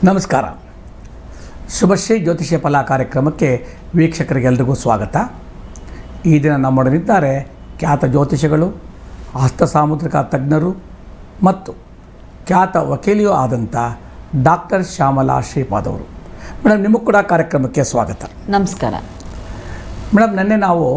ನಮಸ್ಕಾರ ಶುಭಶ್ರೀ ಜ್ಯೋತಿಷ್ಯ ಫಲ ಕಾರ್ಯಕ್ರಮಕ್ಕೆ ವೀಕ್ಷಕರಿಗೆಲ್ಲರಿಗೂ ಸ್ವಾಗತ ಈ ದಿನ ನಮ್ಮೊಡನಿದ್ದಾರೆ ಖ್ಯಾತ ಜ್ಯೋತಿಷಿಗಳು ಹಸ್ತ ಸಾಮುದ್ರಿಕ ತಜ್ಞರು ಮತ್ತು ಖ್ಯಾತ ವಕೀಲಿಯೂ ಆದಂಥ ಡಾಕ್ಟರ್ ಶ್ಯಾಮಲಾ ಶ್ರೀಪಾದ್ ಅವರು ಮೇಡಮ್ ನಿಮಗೂ ಕೂಡ ಕಾರ್ಯಕ್ರಮಕ್ಕೆ ಸ್ವಾಗತ ನಮಸ್ಕಾರ ಮೇಡಮ್ ನಿನ್ನೆ ನಾವು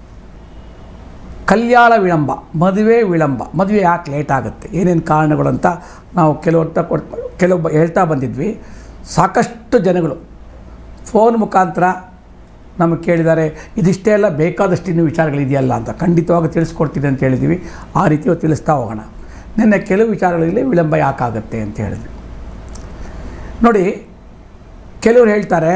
ಕಲ್ಯಾಣ ವಿಳಂಬ ಮದುವೆ ವಿಳಂಬ ಮದುವೆ ಯಾಕೆ ಲೇಟ್ ಆಗುತ್ತೆ ಏನೇನು ಕಾರಣಗಳು ಅಂತ ನಾವು ಕೆಲವರ್ತ ಕೊಟ್ ಕೆಲವೊಬ್ಬ ಹೇಳ್ತಾ ಬಂದಿದ್ವಿ ಸಾಕಷ್ಟು ಜನಗಳು ಫೋನ್ ಮುಖಾಂತರ ನಮಗೆ ಕೇಳಿದ್ದಾರೆ ಇದಿಷ್ಟೇ ಎಲ್ಲ ಬೇಕಾದಷ್ಟು ಇನ್ನೂ ವಿಚಾರಗಳಿದೆಯಲ್ಲ ಅಂತ ಖಂಡಿತವಾಗಿ ತಿಳಿಸ್ಕೊಡ್ತೀನಿ ಅಂತ ಹೇಳಿದ್ವಿ ಆ ರೀತಿ ತಿಳಿಸ್ತಾ ಹೋಗೋಣ ನಿನ್ನೆ ಕೆಲವು ವಿಚಾರಗಳಲ್ಲಿ ವಿಳಂಬ ಯಾಕಾಗುತ್ತೆ ಅಂತ ಹೇಳಿದ್ವಿ ನೋಡಿ ಕೆಲವರು ಹೇಳ್ತಾರೆ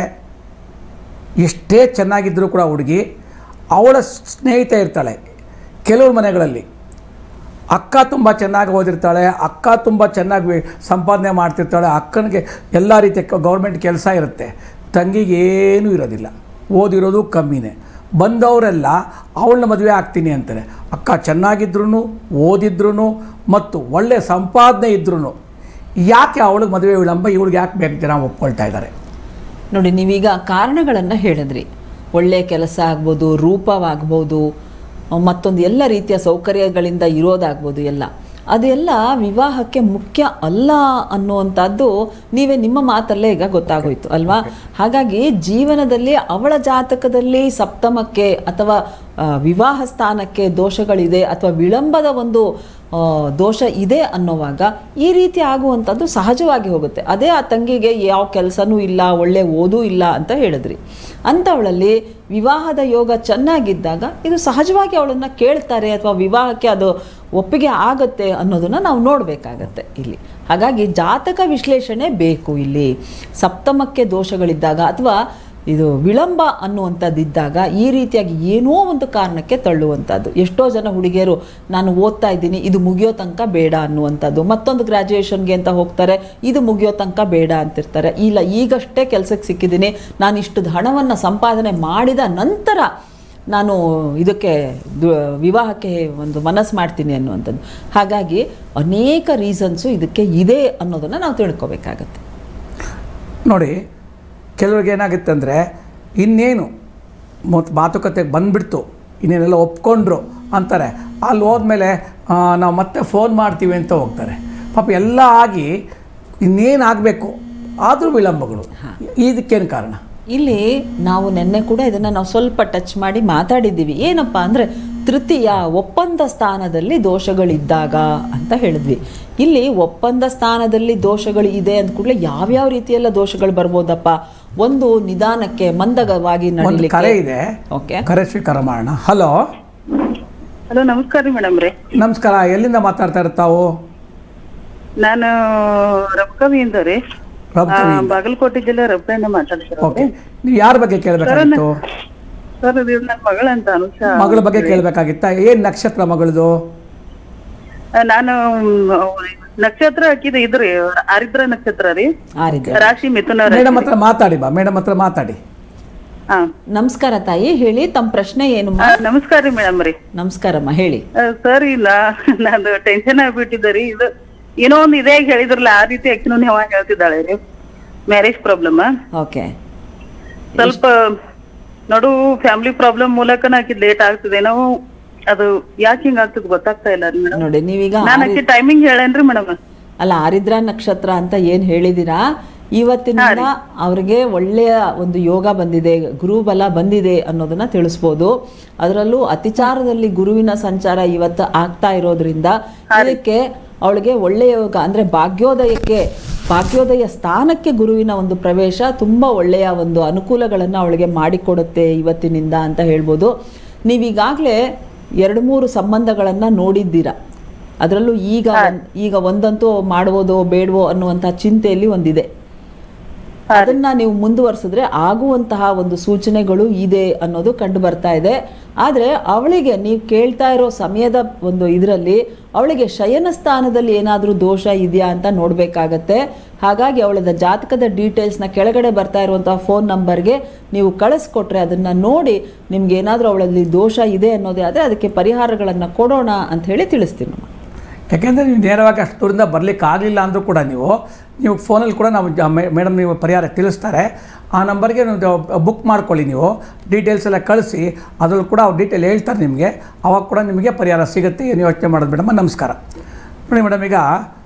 ಎಷ್ಟೇ ಚೆನ್ನಾಗಿದ್ದರೂ ಕೂಡ ಹುಡುಗಿ ಅವಳ ಸ್ನೇಹಿತ ಇರ್ತಾಳೆ ಕೆಲವ್ರ ಮನೆಗಳಲ್ಲಿ ಅಕ್ಕ ತುಂಬ ಚೆನ್ನಾಗಿ ಓದಿರ್ತಾಳೆ ಅಕ್ಕ ತುಂಬ ಚೆನ್ನಾಗಿ ವಿ- ಸಂಪಾದನೆ ಮಾಡ್ತಿರ್ತಾಳೆ ಅಕ್ಕನಿಗೆ ಎಲ್ಲ ರೀತಿಯ ಗೌರ್ಮೆಂಟ್ ಕೆಲಸ ಇರುತ್ತೆ ತಂಗಿಗೆ ಏನೂ ಇರೋದಿಲ್ಲ ಓದಿರೋದು ಕಮ್ಮಿನೇ ಬಂದವರೆಲ್ಲ ಅವಳನ್ನ ಮದುವೆ ಆಗ್ತೀನಿ ಅಂತಾರೆ ಅಕ್ಕ ಚೆನ್ನಾಗಿದ್ರು ಓದಿದ್ರು ಮತ್ತು ಒಳ್ಳೆಯ ಸಂಪಾದನೆ ಇದ್ರೂ ಯಾಕೆ ಅವಳಿಗೆ ಮದುವೆ ವಿಳಂಬ ಇವಳಿಗೆ ಯಾಕೆ ಬೇಕು ಜನ ಒಪ್ಕೊಳ್ತಾ ಇದ್ದಾರೆ ನೋಡಿ ನೀವೀಗ ಕಾರಣಗಳನ್ನು ಹೇಳಿದ್ರಿ ಒಳ್ಳೆಯ ಕೆಲಸ ಆಗ್ಬೋದು ರೂಪವಾಗ್ಬೋದು ಮತ್ತೊಂದು ಎಲ್ಲ ರೀತಿಯ ಸೌಕರ್ಯಗಳಿಂದ ಇರೋದಾಗ್ಬೋದು ಎಲ್ಲ ಅದೆಲ್ಲ ವಿವಾಹಕ್ಕೆ ಮುಖ್ಯ ಅಲ್ಲ ಅನ್ನುವಂಥದ್ದು ನೀವೇ ನಿಮ್ಮ ಮಾತಲ್ಲೇ ಈಗ ಗೊತ್ತಾಗೋಯ್ತು ಅಲ್ವಾ ಹಾಗಾಗಿ ಜೀವನದಲ್ಲಿ ಅವಳ ಜಾತಕದಲ್ಲಿ ಸಪ್ತಮಕ್ಕೆ ಅಥವಾ ಆ, ವಿವಾಹ ಸ್ಥಾನಕ್ಕೆ ದೋಷಗಳಿದೆ ಅಥವಾ ವಿಳಂಬದ ಒಂದು ಆ, ದೋಷ ಇದೆ ಅನ್ನೋವಾಗ ಈ ರೀತಿ ಆಗುವಂಥದ್ದು ಸಹಜವಾಗಿ ಹೋಗುತ್ತೆ ಅದೇ ಆ ತಂಗಿಗೆ ಯಾವ ಕೆಲಸನೂ ಇಲ್ಲ ಒಳ್ಳೆ ಓದೂ ಇಲ್ಲ ಅಂತ ಹೇಳಿದ್ರಿ ಅಂಥವಳಲ್ಲಿ ವಿವಾಹದ ಯೋಗ ಚೆನ್ನಾಗಿದ್ದಾಗ ಇದು ಸಹಜವಾಗಿ ಅವಳನ್ನು ಕೇಳ್ತಾರೆ ಅಥವಾ ವಿವಾಹಕ್ಕೆ ಅದು ಒಪ್ಪಿಗೆ ಆಗತ್ತೆ ಅನ್ನೋದನ್ನು ನಾವು ನೋಡಬೇಕಾಗತ್ತೆ ಇಲ್ಲಿ ಹಾಗಾಗಿ ಜಾತಕ ವಿಶ್ಲೇಷಣೆ ಬೇಕು ಇಲ್ಲಿ ಸಪ್ತಮಕ್ಕೆ ದೋಷಗಳಿದ್ದಾಗ ಅಥವಾ ಇದು ವಿಳಂಬ ಅನ್ನುವಂಥದ್ದಿದ್ದಾಗ ಈ ರೀತಿಯಾಗಿ ಏನೋ ಒಂದು ಕಾರಣಕ್ಕೆ ತಳ್ಳುವಂಥದ್ದು ಎಷ್ಟೋ ಜನ ಹುಡುಗಿಯರು ನಾನು ಓದ್ತಾ ಇದ್ದೀನಿ ಇದು ಮುಗಿಯೋ ತನಕ ಬೇಡ ಅನ್ನುವಂಥದ್ದು ಮತ್ತೊಂದು ಗ್ರ್ಯಾಜುಯೇಷನ್ಗೆ ಅಂತ ಹೋಗ್ತಾರೆ ಇದು ಮುಗಿಯೋ ತನಕ ಬೇಡ ಅಂತಿರ್ತಾರೆ ಇಲ್ಲ ಈಗಷ್ಟೇ ಕೆಲಸಕ್ಕೆ ಸಿಕ್ಕಿದ್ದೀನಿ ನಾನು ಇಷ್ಟು ಹಣವನ್ನು ಸಂಪಾದನೆ ಮಾಡಿದ ನಂತರ ನಾನು ಇದಕ್ಕೆ ದು- ವಿವಾಹಕ್ಕೆ ಒಂದು ಮನಸ್ಸು ಮಾಡ್ತೀನಿ ಅನ್ನುವಂಥದ್ದು ಹಾಗಾಗಿ ಅನೇಕ ರೀಸನ್ಸು ಇದಕ್ಕೆ ಇದೆ ಅನ್ನೋದನ್ನು ನಾವು ತಿಳ್ಕೊಬೇಕಾಗತ್ತೆ ನೋಡಿ ಕೆಲವ್ರಿಗೆ ಏನಾಗುತ್ತೆ ಅಂದರೆ ಇನ್ನೇನು ಮತ್ತು ಮಾತುಕತೆಗೆ ಬಂದುಬಿಡ್ತು ಇನ್ನೇನೆಲ್ಲ ಒಪ್ಕೊಂಡ್ರು ಅಂತಾರೆ ಅಲ್ಲಿ ಹೋದ್ಮೇಲೆ ಆ, ನಾವು ಮತ್ತೆ ಫೋನ್ ಮಾಡ್ತೀವಿ ಅಂತ ಹೋಗ್ತಾರೆ ಪಾಪ ಎಲ್ಲ ಆಗಿ ಇನ್ನೇನು ಆಗಬೇಕು ಆದರೂ ವಿಳಂಬಗಳು ಇದಕ್ಕೇನು ಕಾರಣ ಇಲ್ಲಿ ನಾವು ನಿನ್ನೆ ಕೂಡ ಇದನ್ನು ನಾವು ಸ್ವಲ್ಪ ಟಚ್ ಮಾಡಿ ಮಾತಾಡಿದ್ದೀವಿ ಏನಪ್ಪ ಅಂದರೆ ತೃತೀಯ ಒಪ್ಪಂದ ಸ್ಥಾನದಲ್ಲಿ ದೋಷಗಳಿದ್ದಾಗ ಅಂತ ಹೇಳಿದ್ವಿ ಇಲ್ಲಿ ಒಪ್ಪಂದ ಸ್ಥಾನದಲ್ಲಿ ದೋಷಗಳು ಇದೆ ಅಂದ ಕೂಡಲೇ ಯಾವ್ಯಾವ ರೀತಿಯೆಲ್ಲ ದೋಷಗಳು ಬರ್ಬೋದಪ್ಪ ಒಂದು ನಿಧಾನಕ್ಕೆ ಮಂದಗವಾಗಿ ಒಂದು ಕರೆ ನಡೀಲಿಕ್ಕೆ ಇದೆ ಓಕೆ ಕರೆ ಸ್ವೀಕಾರ ಮಾಡೋಣ ಹಲೋ ಹಲೋ ನಮಸ್ಕಾರ ರೀ ಮೇಡಮ್ ರೀ ನಮಸ್ಕಾರ ಎಲ್ಲಿಂದ ಮಾತಾಡ್ತಾ ಇರ್ತಾವು ನಾನು ರಬ್ಕವಿಯಿಂದ ರೀ ರಬ್ಕವಿ ಆ, ಬಾಗಲಕೋಟೆ ಜಿಲ್ಲೆ ರಬ್ಕೆಯಿಂದ ಮಾತಾಡ್ತಿರೋದು ಓಕೆ ನೀವು ಯಾರ ಬಗ್ಗೆ ಕೇಳಬೇಕಾಗಿತ್ತು ಸರ್ ಇದು ನನ್ನ ಮಗಳಂತ ಅನುಷಾ ಮಗಳ ಬಗ್ಗೆ ಕೇಳಬೇಕಾಗಿತ್ತಾ ಏನು ನಕ್ಷತ್ರ ಮಗಳದು ಆ, ನಾನು ಮ್, ನಕ್ಷತ್ರ ಹಾಕಿದ ಇದ್ರಿ ಆರಿದ್ರ ನಕ್ಷತ್ರ ರೀ ಆರಿದೆ ರಾಶಿ ಮಿಥುನ ರಾಶಿ. ಮೇಡಮ್ ಹತ್ರ ಮಾತಾಡಿ ಬಾ ಮೇಡಮ್ ಹತ್ರ ಮಾತಾಡಿ ಹಾ ನಮಸ್ಕಾರ ತಾಯಿ ಹೇಳಿ ತಮ್ಮ ಪ್ರಶ್ನೆ ಏನು ಆ, ನಮಸ್ಕಾರ ರೀ ಮೇಡಮ್ ರೀ ನಮಸ್ಕಾರಮ್ಮ ಹೇಳಿ ಆ, ಸರ್ ಇಲ್ಲ ನಂದು ಟೆನ್ಷನ್ ಆಗ್ಬಿಟ್ಟಿದೆ ರೀ ಇದು ಏನೋ ಒಂದ್ ಇದೇ ಹೇಳಿದ್ರಲ್ಲ ಆ ರೀತಿ ಅಕ್ಕಿನೂ ಯಾವಾಗ ಹೇಳ್ತಿದ್ದಾಳೆ ರೀ ಮ್ಯಾರೇಜ್ ಪ್ರಾಬ್ಲಮ್ ಓಕೆ ಸ್ವಲ್ಪ ನೋಡು ಫ್ಯಾಮಿಲಿ ಪ್ರಾಬ್ಲಮ್ ಮೂಲಕ ಆಕಿದ್ ಲೇಟ್ ಆಗ್ತದೆ ನಾವು ಅದು ಯಾಕೆ ಹಿಂಗ ಆಗ್ತದೆ ಗೊತ್ತಾಗ್ತಾ ಇಲ್ಲ ರೀ ಮೇಡಮ್ ನೋಡಿ ನೀವೀಗ ನಾನು ಆಕಿ ಟೈಮಿಂಗ್ ಹೇಳೇನ್ರಿ ಮೇಡಮ್ ಅಲ್ಲ ಆರಿದ್ರ ನಕ್ಷತ್ರ ಅಂತ ಏನು ಹೇಳಿದಿರಾ ಇವತ್ತಿನಿಂದ ಅವ್ರಿಗೆ ಒಳ್ಳೆಯ ಒಂದು ಯೋಗ ಬಂದಿದೆ ಗುರುಬಲ ಬಂದಿದೆ ಅನ್ನೋದನ್ನ ತಿಳಿಸ್ಬೋದು ಅದರಲ್ಲೂ ಅತಿಚಾರದಲ್ಲಿ ಗುರುವಿನ ಸಂಚಾರ ಇವತ್ತು ಆಗ್ತಾ ಇರೋದ್ರಿಂದ ಇದಕ್ಕೆ ಅವಳಿಗೆ ಒಳ್ಳೆಯ ಯೋಗ ಅಂದ್ರೆ ಭಾಗ್ಯೋದಯಕ್ಕೆ ಭಾಗ್ಯೋದಯ ಸ್ಥಾನಕ್ಕೆ ಗುರುವಿನ ಒಂದು ಪ್ರವೇಶ ತುಂಬ ಒಳ್ಳೆಯ ಒಂದು ಅನುಕೂಲಗಳನ್ನು ಅವಳಿಗೆ ಮಾಡಿಕೊಡುತ್ತೆ ಇವತ್ತಿನಿಂದ ಅಂತ ಹೇಳ್ಬೋದು ನೀವೀಗಾಗಲೇ ಎರಡು ಮೂರು ಸಂಬಂಧಗಳನ್ನು ನೋಡಿದ್ದೀರಾ ಅದರಲ್ಲೂ ಈಗ ಒಂದ್- ಈಗ ಒಂದಂತೂ ಮಾಡ್ಬೋದೋ ಬೇಡವೋ ಅನ್ನುವಂಥ ಚಿಂತೆಯಲ್ಲಿ ಒಂದಿದೆ ಅದನ್ನ ನೀವು ಮುಂದುವರಿಸಿದ್ರೆ ಆಗುವಂತಹ ಒಂದು ಸೂಚನೆಗಳು ಇದೆ ಅನ್ನೋದು ಕಂಡು ಬರ್ತಾ ಇದೆ ಆದರೆ ಅವಳಿಗೆ ನೀವು ಕೇಳ್ತಾ ಇರೋ ಸಮಯದ ಒಂದು ಇದರಲ್ಲಿ ಅವಳಿಗೆ ಶಯನ ಸ್ಥಾನದಲ್ಲಿ ಏನಾದರೂ ದೋಷ ಇದೆಯಾ ಅಂತ ನೋಡಬೇಕಾಗತ್ತೆ ಹಾಗಾಗಿ ಅವಳದ ಜಾತಕದ ಡೀಟೇಲ್ಸ್ನ ಕೆಳಗಡೆ ಬರ್ತಾ ಇರುವಂತಹ ಫೋನ್ ನಂಬರ್ಗೆ ನೀವು ಕಳಿಸ್ಕೊಟ್ರೆ ಅದನ್ನು ನೋಡಿ ನಿಮ್ಗೆ ಏನಾದರೂ ಅವಳಲ್ಲಿ ದೋಷ ಇದೆ ಅನ್ನೋದೇ ಆದರೆ ಅದಕ್ಕೆ ಪರಿಹಾರಗಳನ್ನು ಕೊಡೋಣ ಅಂತ ಹೇಳಿ ತಿಳಿಸ್ತೀನಿ ಯಾಕೆಂದರೆ ನೀವು ನೇರವಾಗಿ ಅಷ್ಟು ದೂರಿಂದ ಬರಲಿಕ್ಕೆ ಆಗಲಿಲ್ಲ ಅಂದರೂ ಕೂಡ ನೀವು ನೀವು ಫೋನಲ್ಲಿ ಕೂಡ ನಾವು ಮೇಡಮ್ ನೀವು ಪರಿಹಾರ ತಿಳಿಸ್ತಾರೆ ಆ ನಂಬರ್ಗೆ ನೀವು ಬುಕ್ ಮಾಡ್ಕೊಳ್ಳಿ ನೀವು ಡೀಟೇಲ್ಸ್ ಎಲ್ಲ ಕಳಿಸಿ ಅದ್ರಲ್ಲಿ ಕೂಡ ಅವ್ರು ಡೀಟೇಲ್ ಹೇಳ್ತಾರೆ ನಿಮಗೆ ಅವಾಗ ಕೂಡ ನಿಮಗೆ ಪರಿಹಾರ ಸಿಗುತ್ತೆ ಏನು ಯೋಚನೆ ಮಾಡೋದು ಮೇಡಮ್ ನಮಸ್ಕಾರ ನೋಡಿ ಮೇಡಮ್ ಈಗ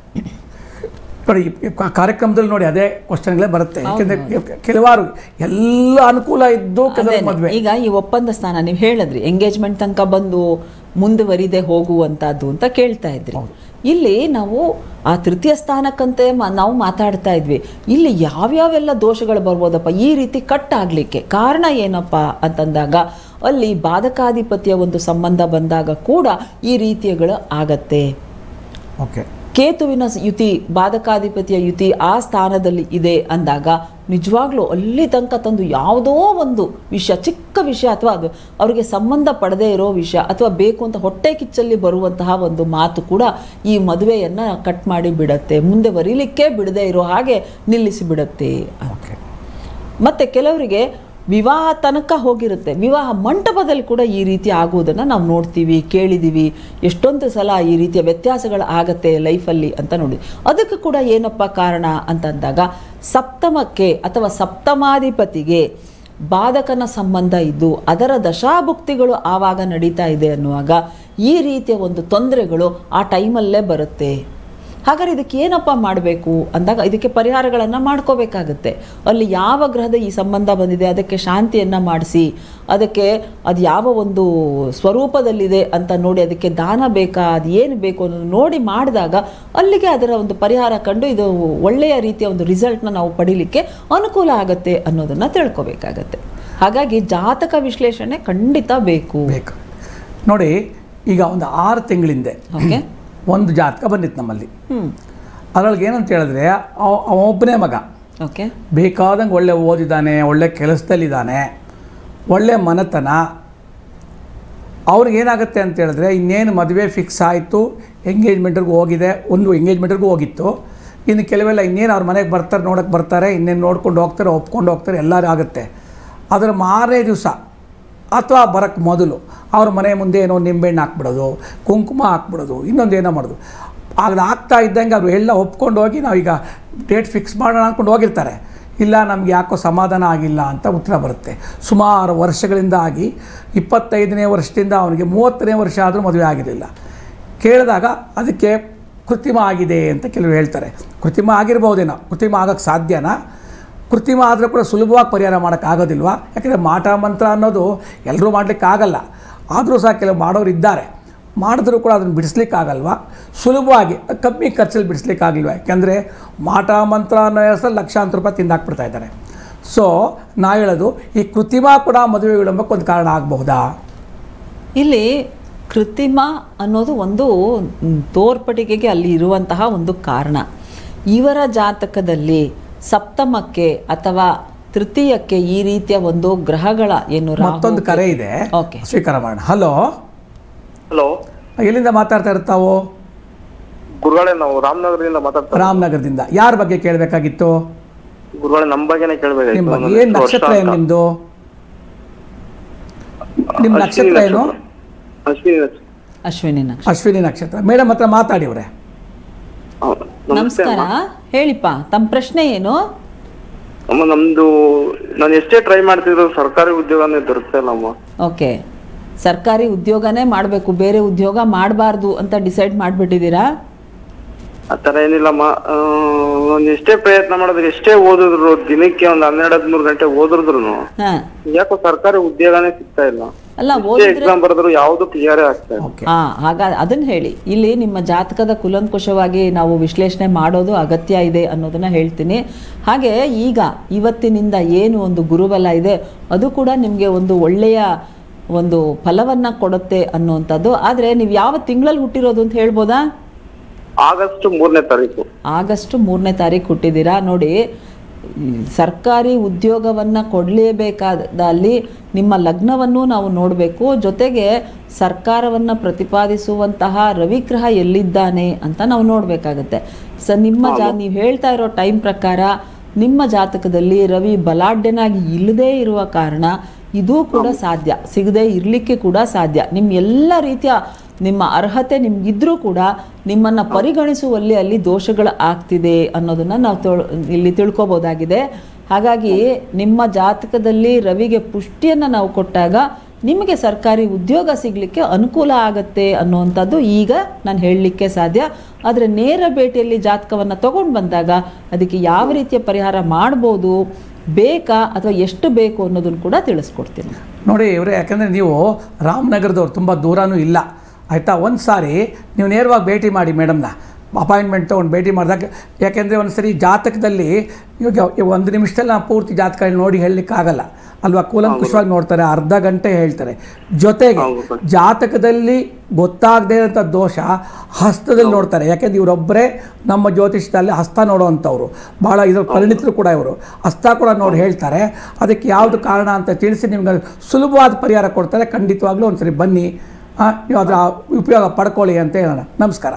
ನೋಡಿ ಈ- ಈ ಕಾ- ಕಾರ್ಯಕ್ರಮದಲ್ಲಿ ನೋಡಿ ಅದೇ ಕ್ವಶನ್ಗಳೇ ಬರುತ್ತೆ ಯಾಕೆಂದರೆ ಕೆಲವಾರು ಎಲ್ಲ ಅನುಕೂಲ ಇದ್ದು ಕೆಲವು ಅದೇನೆ. ಮದುವೆ ಈಗ ಈ ಒಪ್ಪಂದ ಸ್ಥಾನ ನೀವು ಹೇಳಿದ್ರಿ ಎಂಗೇಜ್ಮೆಂಟ್ ತನಕ ಬಂದು ಮುಂದುವರಿದೆ ಹೋಗುವಂತದ್ದು ಅಂತ ಕೇಳ್ತಾ ಇದ್ರಿ ಇಲ್ಲಿ ನಾವು ಆ ತೃತೀಯ ಸ್ಥಾನಕ್ಕಂತೆ ಮ- ನಾವು ಮಾತಾಡ್ತಾ ಇದ್ವಿ ಇಲ್ಲಿ ಯಾವ್ಯಾವೆಲ್ಲ ದೋಷಗಳು ಬರ್ಬೋದಪ್ಪ ಈ ರೀತಿ ಕಟ್ ಆಗ್ಲಿಕ್ಕೆ ಕಾರಣ ಏನಪ್ಪ ಅಂತಂದಾಗ ಅಲ್ಲಿ ಬಾಧಕಾಧಿಪತಿಯ ಒಂದು ಸಂಬಂಧ ಬಂದಾಗ ಕೂಡ ಈ ರೀತಿಯಗಳು ಆಗತ್ತೆ ಓಕೆ ಕೇತುವಿನ ಸ- ಯುತಿ ಬಾಧಕಾಧಿಪತಿಯ ಯುತಿ ಆ ಸ್ಥಾನದಲ್ಲಿ ಇದೆ ಅಂದಾಗ ನಿಜವಾಗ್ಲೂ ಅಲ್ಲಿ ತನಕ ತಂದು ಯಾವುದೋ ಒಂದು ವಿಷಯ ಚಿಕ್ಕ ವಿಷಯ ಅಥವಾ ಅದು ಅವರಿಗೆ ಸಂಬಂಧ ಪಡದೇ ಇರೋ ವಿಷಯ ಅಥವಾ ಬೇಕು ಅಂತ ಹೊಟ್ಟೆ ಕಿಚ್ಚಲ್ಲಿ ಬರುವಂತಹ ಒಂದು ಮಾತು ಕೂಡ ಈ ಮದುವೆಯನ್ನ ಕಟ್ ಮಾಡಿ ಬಿಡತ್ತೆ ಮುಂದೆ ಬರೀಲಿಕ್ಕೆ ಬಿಡದೇ ಇರೋ ಹಾಗೆ ನಿಲ್ಲಿಸಿ ಬಿಡತ್ತೆ ಓಕೆ ಮತ್ತೆ ಕೆಲವರಿಗೆ ವಿವಾಹ ತನಕ ಹೋಗಿರುತ್ತೆ ವಿವಾಹ ಮಂಟಪದಲ್ಲಿ ಕೂಡ ಈ ರೀತಿ ಆಗುವುದನ್ನು ನಾವು ನೋಡ್ತೀವಿ ಕೇಳಿದ್ದೀವಿ ಎಷ್ಟೊಂದು ಸಲ ಈ ರೀತಿಯ ವ್ಯತ್ಯಾಸಗಳು ಆಗತ್ತೆ ಲೈಫಲ್ಲಿ ಅಂತ ನೋಡಿ ಅದಕ್ಕೆ ಕೂಡ ಏನಪ್ಪ ಕಾರಣ ಅಂತಂದಾಗ ಸಪ್ತಮಕ್ಕೆ ಅಥವಾ ಸಪ್ತಮಾಧಿಪತಿಗೆ ಬಾಧಕನ ಸಂಬಂಧ ಇದ್ದು ಅದರ ದಶಾಭುಕ್ತಿಗಳು ಆವಾಗ ನಡೀತಾ ಇದೆ ಅನ್ನುವಾಗ ಈ ರೀತಿಯ ಒಂದು ತೊಂದರೆಗಳು ಆ ಟೈಮಲ್ಲೇ ಬರುತ್ತೆ ಹಾಗಾದ್ರೆ ಇದಕ್ಕೆ ಏನಪ್ಪ ಮಾಡಬೇಕು ಅಂದಾಗ ಇದಕ್ಕೆ ಪರಿಹಾರಗಳನ್ನು ಮಾಡ್ಕೋಬೇಕಾಗತ್ತೆ ಅಲ್ಲಿ ಯಾವ ಗ್ರಹದ ಈ ಸಂಬಂಧ ಬಂದಿದೆ ಅದಕ್ಕೆ ಶಾಂತಿಯನ್ನು ಮಾಡಿಸಿ ಅದಕ್ಕೆ ಅದು ಯಾವ ಒಂದು ಸ್ವರೂಪದಲ್ಲಿದೆ ಅಂತ ನೋಡಿ ಅದಕ್ಕೆ ದಾನ ಬೇಕಾ ಅದು ಏನು ಬೇಕು ಅನ್ನೋದು ನೋಡಿ ಮಾಡಿದಾಗ ಅಲ್ಲಿಗೆ ಅದರ ಒಂದು ಪರಿಹಾರ ಕಂಡು ಇದು ಒಳ್ಳೆಯ ರೀತಿಯ ಒಂದು ರಿಸಲ್ಟ್ನ ನಾವು ಪಡೀಲಿಕ್ಕೆ ಅನುಕೂಲ ಆಗುತ್ತೆ ಅನ್ನೋದನ್ನು ತಿಳ್ಕೊಬೇಕಾಗತ್ತೆ ಹಾಗಾಗಿ ಜಾತಕ ವಿಶ್ಲೇಷಣೆ ಖಂಡಿತ ಬೇಕು ಬೇಕು ನೋಡಿ ಈಗ ಒಂದು ಆರು ತಿಂಗಳಿಂದೆ ಓಕೆ ಒಂದು ಜಾತಕ ಬಂದಿತ್ತು ನಮ್ಮಲ್ಲಿ ಹ್ಞೂ ಅದರೊಳಗೆ ಏನಂತ ಹೇಳಿದ್ರೆ ಅವ ಅವ ಒಬ್ಬನೇ ಮಗ ಓಕೆ ಬೇಕಾದಂಗೆ ಒಳ್ಳೆ ಓದಿದ್ದಾನೆ ಒಳ್ಳೆ ಕೆಲಸದಲ್ಲಿದ್ದಾನೆ ಒಳ್ಳೆ ಮನೆತನ ಅವ್ರಿಗೆ ಏನಾಗುತ್ತೆ ಅಂತ ಹೇಳಿದ್ರೆ ಇನ್ನೇನು ಮದುವೆ ಫಿಕ್ಸ್ ಆಯಿತು ಎಂಗೇಜ್ಮೆಂಟ್ರಿಗೂ ಹೋಗಿದೆ ಒಂದು ಎಂಗೇಜ್ಮೆಂಟ್ರಿಗೂ ಹೋಗಿತ್ತು ಇನ್ನು ಕೆಲವೆಲ್ಲ ಇನ್ನೇನು ಅವ್ರ ಮನೆಗೆ ಬರ್ತಾರೆ ನೋಡೋಕ್ಕೆ ಬರ್ತಾರೆ ಇನ್ನೇನು ನೋಡ್ಕೊಂಡು ಹೋಗ್ತಾರೆ ಒಪ್ಕೊಂಡು ಹೋಗ್ತಾರೆ ಎಲ್ಲರೂ ಆಗುತ್ತೆ ಅದರ ಮಾರನೇ ದಿವಸ ಅಥವಾ ಬರೋಕ್ಕೆ ಮೊದಲು ಅವ್ರ ಮನೆ ಮುಂದೆ ಏನೋ ನಿಂಬೆಹಣ್ಣು ಹಾಕ್ಬಿಡೋದು ಕುಂಕುಮ ಹಾಕ್ಬಿಡೋದು ಇನ್ನೊಂದು ಏನೋ ಮಾಡೋದು ಅದು ಆಗ್ತಾ ಇದ್ದಂಗೆ ಅವರು ಎಲ್ಲ ಒಪ್ಕೊಂಡು ಹೋಗಿ ನಾವೀಗ ಡೇಟ್ ಫಿಕ್ಸ್ ಮಾಡೋಣ ಅಂದ್ಕೊಂಡು ಹೋಗಿರ್ತಾರೆ ಇಲ್ಲ ನಮ್ಗೆ ಯಾಕೋ ಸಮಾಧಾನ ಆಗಿಲ್ಲ ಅಂತ ಉತ್ತರ ಬರುತ್ತೆ ಸುಮಾರು ವರ್ಷಗಳಿಂದ ಆಗಿ ಇಪ್ಪತ್ತೈದನೇ ವರ್ಷದಿಂದ ಅವನಿಗೆ ಮೂವತ್ತನೇ ವರ್ಷ ಆದರೂ ಮದುವೆ ಆಗಿರಲಿಲ್ಲ ಕೇಳಿದಾಗ ಅದಕ್ಕೆ ಕೃತ್ರಿಮ ಆಗಿದೆ ಅಂತ ಕೆಲವರು ಹೇಳ್ತಾರೆ ಕೃತ್ರಿಮ ಆಗಿರ್ಬೋದೇನೋ ಕೃತ್ರಿಮ ಆಗೋಕ್ಕೆ ಸಾಧ್ಯನಾ ಕೃತ್ರಿಮ ಆದರೆ ಕೂಡ ಸುಲಭವಾಗಿ ಪರಿಹಾರ ಮಾಡೋಕ್ಕಾಗೋದಿಲ್ವಾ ಯಾಕೆಂದರೆ ಮಾಟ ಮಂತ್ರ ಅನ್ನೋದು ಎಲ್ಲರೂ ಮಾಡಲಿಕ್ಕೆ ಆಗಲ್ಲ ಆದರೂ ಸಹ ಕೆಲವು ಮಾಡೋರು ಇದ್ದಾರೆ ಮಾಡಿದ್ರೂ ಕೂಡ ಅದನ್ನು ಬಿಡಿಸ್ಲಿಕ್ಕಾಗಲ್ವಾ ಸುಲಭವಾಗಿ ಕಮ್ಮಿ ಖರ್ಚಲ್ಲಿ ಬಿಡಿಸ್ಲಿಕ್ಕಾಗಲ್ವಾ ಯಾಕೆಂದರೆ ಮಾಟ ಮಂತ್ರ ಅನ್ನೋ ಹೆಸರಲ್ಲಿ ಲಕ್ಷಾಂತರ ರೂಪಾಯಿ ತಿಂದಾಕ್ಬಿಡ್ತಾ ಇದ್ದಾರೆ ಸೊ ನಾ ಹೇಳೋದು ಈ ಕೃತ್ರಿಮ ಕೂಡ ಮದುವೆ ವಿಳಂಬಕ್ಕೆ ಒಂದು ಕಾರಣ ಆಗಬಹುದಾ ಇಲ್ಲಿ ಕೃತ್ರಿಮ ಅನ್ನೋದು ಒಂದು ಮ್, ತೋರ್ಪಡಿಗೆಗೆ ಅಲ್ಲಿ ಇರುವಂತಹ ಒಂದು ಕಾರಣ ಇವರ ಜಾತಕದಲ್ಲಿ ಸಪ್ತಮಕ್ಕೆ ಅಥವಾ ತೃತೀಯಕ್ಕೆ ಈ ರೀತಿಯ ಒಂದು ಗ್ರಹಗಳ ಏನು ರಾಹು- ಮತ್ತೊಂದು ಕರೆ ಇದೆ ಓಕೆ ಸ್ವೀಕಾರ ಮಾಡೋಣ ಹಲೋ ಹಲೋ ಎಲ್ಲಿಂದ ಮಾತಾಡ್ತಾ ಇರ್ತಾವು ಗುರುಗಳೇ ನಾವು ರಾಮನಗರದಿಂದ ಮಾತಾಡ್ತಾ ರಾಮನಗರದಿಂದ ಯಾರ ಬಗ್ಗೆ ಕೇಳಬೇಕಾಗಿತ್ತು ಗುರುಗಳೇ ನಮ್ಮ ಬಗ್ಗೆನೇ ಕೇಳ್ಬೇಕಾಗಿತ್ತು ನಿಮ್ಮ ಬಗ್ಗೆ ನಾನು ಏನು ಎಷ್ಟು ವರ್ಷ ನಕ್ಷತ್ರ ಏನು ಅಂತ. ನಿಮ್ಮದು ನಿಮ್ಮ ಅಶ್ವಿನಿ ನಕ್ಷತ್ರ ಏನು ಅಶ್ವಿನಿ ನಕ್ಷತ್ರ. ಅಶ್ವಿನಿ ನಕ್ಷತ್ರ ಅಶ್ವಿನಿ ನಕ್ಷತ್ರ ಮೇಡಮ್ ಹತ್ರ ಮಾತಾಡಿ ಅವರೇ ಹೌದು. ನಮಸ್ತೆ ನಮಸ್ಕಾರ ಅಮ್ಮ. ಹೇಳಿಪ್ಪ ತಮ್ಮ ಪ್ರಶ್ನೆ ಏನು ಅಮ್ಮ ನಮ್ದು ನಾನು ಎಷ್ಟೇ ಟ್ರೈ ಮಾಡ್ತಿದ್ರು ಸರ್ಕಾರಿ ಉದ್ಯೋಗನೇ ದೊರಕ್ತಾ ಇಲ್ಲ ಅಮ್ಮ ಓಕೆ ಸರ್ಕಾರಿ ಉದ್ಯೋಗನೇ ಮಾಡಬೇಕು ಬೇರೆ ಉದ್ಯೋಗ ಮಾಡಬಾರ್ದು ಅಂತ ಡಿಸೈಡ್ ಮಾಡಿಬಿಟ್ಟಿದ್ದೀರಾ ಆತರ ಏನಿಲ್ಲಮ್ಮ ಆ, ನಾನು ಎಷ್ಟೇ ಪ್ರಯತ್ನ ಮಾಡಿದ್ರು ಎಷ್ಟೇ ಓದಿದ್ರು ದಿನಕ್ಕೆ ಒಂದ್ ಹನ್ನೆರಡು ಹದಿಮೂರು ಗಂಟೆ ಓದಿದ್ರು ಹಾಂ ಯಾಕೋ ಸರ್ಕಾರಿ ಉದ್ಯೋಗನೇ ಸಿಗ್ತಾ ಇಲ್ಲ ಅಲ್ಲ ಎಷ್ಟೇ ಓದಿದ್ರೆ ಎಕ್ಸಾಮ್ ಬರೆದ್ರು ಯಾವ್ದು ಕ್ಲಿಯರ್ ಆಗ್ತಾ ಇಲ್ಲ ಓಕೆ ಆ ಹಾಗ ಅದನ್ನ ಹೇಳಿ ಇಲ್ಲಿ ನಿಮ್ಮ ಜಾತಕದ ಕುಲಂಕುಷವಾಗಿ ನಾವು ವಿಶ್ಲೇಷಣೆ ಮಾಡೋದು ಅಗತ್ಯ ಇದೆ ಅನ್ನೋದನ್ನ ಹೇಳ್ತೀನಿ ಹಾಗೆ ಈಗ ಇವತ್ತಿನಿಂದ ಏನು ಒಂದು ಗುರುಬಲ ಇದೆ ಅದು ಕೂಡ ನಿಮಗೆ ಒಂದು ಒಳ್ಳೆಯ ಒಂದು ಫಲವನ್ನ ಕೊಡುತ್ತೆ ಅನ್ನುವಂಥದ್ದು ಆದರೆ ನೀವು ಯಾವ ತಿಂಗಳಲ್ಲಿ ಹುಟ್ಟಿರೋದು ಅಂತ ಹೇಳ್ಬೋದಾ ಆಗಸ್ಟ್ ಮೂರನೇ ತಾರೀಕು ಆಗಸ್ಟ್ ಮೂರನೇ ತಾರೀಕು ಹುಟ್ಟಿದ್ದೀರಾ ನೋಡಿ ಈ ಸರ್ಕಾರಿ ಉದ್ಯೋಗವನ್ನು ಕೊಡಲೇಬೇಕಾದ ಅಲ್ಲಿ ನಿಮ್ಮ ಲಗ್ನವನ್ನು ನಾವು ನೋಡಬೇಕು ಜೊತೆಗೆ ಸರ್ಕಾರವನ್ನು ಪ್ರತಿಪಾದಿಸುವಂತಹ ರವಿಗ್ರಹ ಎಲ್ಲಿದ್ದಾನೆ ಅಂತ ನಾವು ನೋಡಬೇಕಾಗತ್ತೆ ಸ ನಿಮ್ಮ ಜಾ ನೀವು ಹೇಳ್ತಾ ಇರೋ ಟೈಮ್ ಪ್ರಕಾರ ನಿಮ್ಮ ಜಾತಕದಲ್ಲಿ ರವಿ ಬಲಾಢ್ಯನಾಗಿ ಇಲ್ಲದೇ ಇರುವ ಕಾರಣ ಇದೂ ಕೂಡ ಸಾಧ್ಯ ಸಿಗದೆ ಇರಲಿಕ್ಕೆ ಕೂಡ ಸಾಧ್ಯ ನಿಮ್ಮ ಎಲ್ಲ ರೀತಿಯ ನಿಮ್ಮ ಅರ್ಹತೆ ನಿಮ್ಗಿದ್ರೂ ಕೂಡ ನಿಮ್ಮನ್ನು ಪರಿಗಣಿಸುವಲ್ಲಿ ಅಲ್ಲಿ ದೋಷಗಳು ಆಗ್ತಿದೆ ಅನ್ನೋದನ್ನು ನಾವು ತೊಳ್- ಇಲ್ಲಿ ತಿಳ್ಕೊಬೋದಾಗಿದೆ ಹಾಗಾಗಿ ನಿಮ್ಮ ಜಾತಕದಲ್ಲಿ ರವಿಗೆ ಪುಷ್ಟಿಯನ್ನು ನಾವು ಕೊಟ್ಟಾಗ ನಿಮಗೆ ಸರ್ಕಾರಿ ಉದ್ಯೋಗ ಸಿಗಲಿಕ್ಕೆ ಅನುಕೂಲ ಆಗತ್ತೆ ಅನ್ನುವಂಥದ್ದು ಈಗ ನಾನು ಹೇಳಲಿಕ್ಕೆ ಸಾಧ್ಯ ಆದರೆ ನೇರ ಭೇಟಿಯಲ್ಲಿ ಜಾತಕವನ್ನು ತಗೊಂಡು ಬಂದಾಗ ಅದಕ್ಕೆ ಯಾವ ರೀತಿಯ ಪರಿಹಾರ ಮಾಡ್ಬೋದು ಬೇಕಾ ಅಥವಾ ಎಷ್ಟು ಬೇಕು ಅನ್ನೋದನ್ನು ಕೂಡ ತಿಳಿಸ್ಕೊಡ್ತೀನಿ ನೋಡಿ ಇವರೇ ಯಾಕಂದರೆ ನೀವು ರಾಮನಗರದವ್ರು ತುಂಬ ದೂರನೂ ಇಲ್ಲ ಆಯಿತಾ ಒಂದು ಸಾರಿ ನೀವು ನೇರವಾಗಿ ಭೇಟಿ ಮಾಡಿ ಮೇಡಮ್ನ ಅಪಾಯಿಂಟ್ಮೆಂಟ್ ತೊಗೊಂಡು ಭೇಟಿ ಮಾಡಿದಾಗ ಯಾಕೆಂದರೆ ಒಂದು ಸರಿ ಜಾತಕದಲ್ಲಿ ಇವಾಗ ಒಂದು ನಿಮಿಷದಲ್ಲಿ ನಾವು ಪೂರ್ತಿ ಜಾತಕ ನೋಡಿ ಹೇಳಲಿಕ್ಕಾಗಲ್ಲ ಅಲ್ವಾ ಕೂಲಂಕುಷವಾಗಿ ನೋಡ್ತಾರೆ ಅರ್ಧ ಗಂಟೆ ಹೇಳ್ತಾರೆ ಜೊತೆಗೆ ಜಾತಕದಲ್ಲಿ ಗೊತ್ತಾಗದೇ ಇರೋಂಥ ದೋಷ ಹಸ್ತದಲ್ಲಿ ನೋಡ್ತಾರೆ ಯಾಕೆಂದ್ರೆ ಇವರೊಬ್ಬರೇ ನಮ್ಮ ಜ್ಯೋತಿಷದಲ್ಲಿ ಹಸ್ತ ನೋಡುವಂಥವ್ರು ಭಾಳ ಇದ್ರ ಪರಿಣಿತರು ಕೂಡ ಇವರು ಹಸ್ತ ಕೂಡ ನೋಡಿ ಹೇಳ್ತಾರೆ ಅದಕ್ಕೆ ಯಾವುದು ಕಾರಣ ಅಂತ ತಿಳಿಸಿ ನಿಮ್ಗೆ ಸುಲಭವಾದ ಪರಿಹಾರ ಕೊಡ್ತಾರೆ ಖಂಡಿತವಾಗ್ಲೂ ಒಂದ್ಸರಿ ಬನ್ನಿ ಆ, ನೀವು ಅದರ ಉಪಯೋಗ ಪಡ್ಕೊಳ್ಳಿ ಅಂತ ಹೇಳೋಣ ನಮಸ್ಕಾರ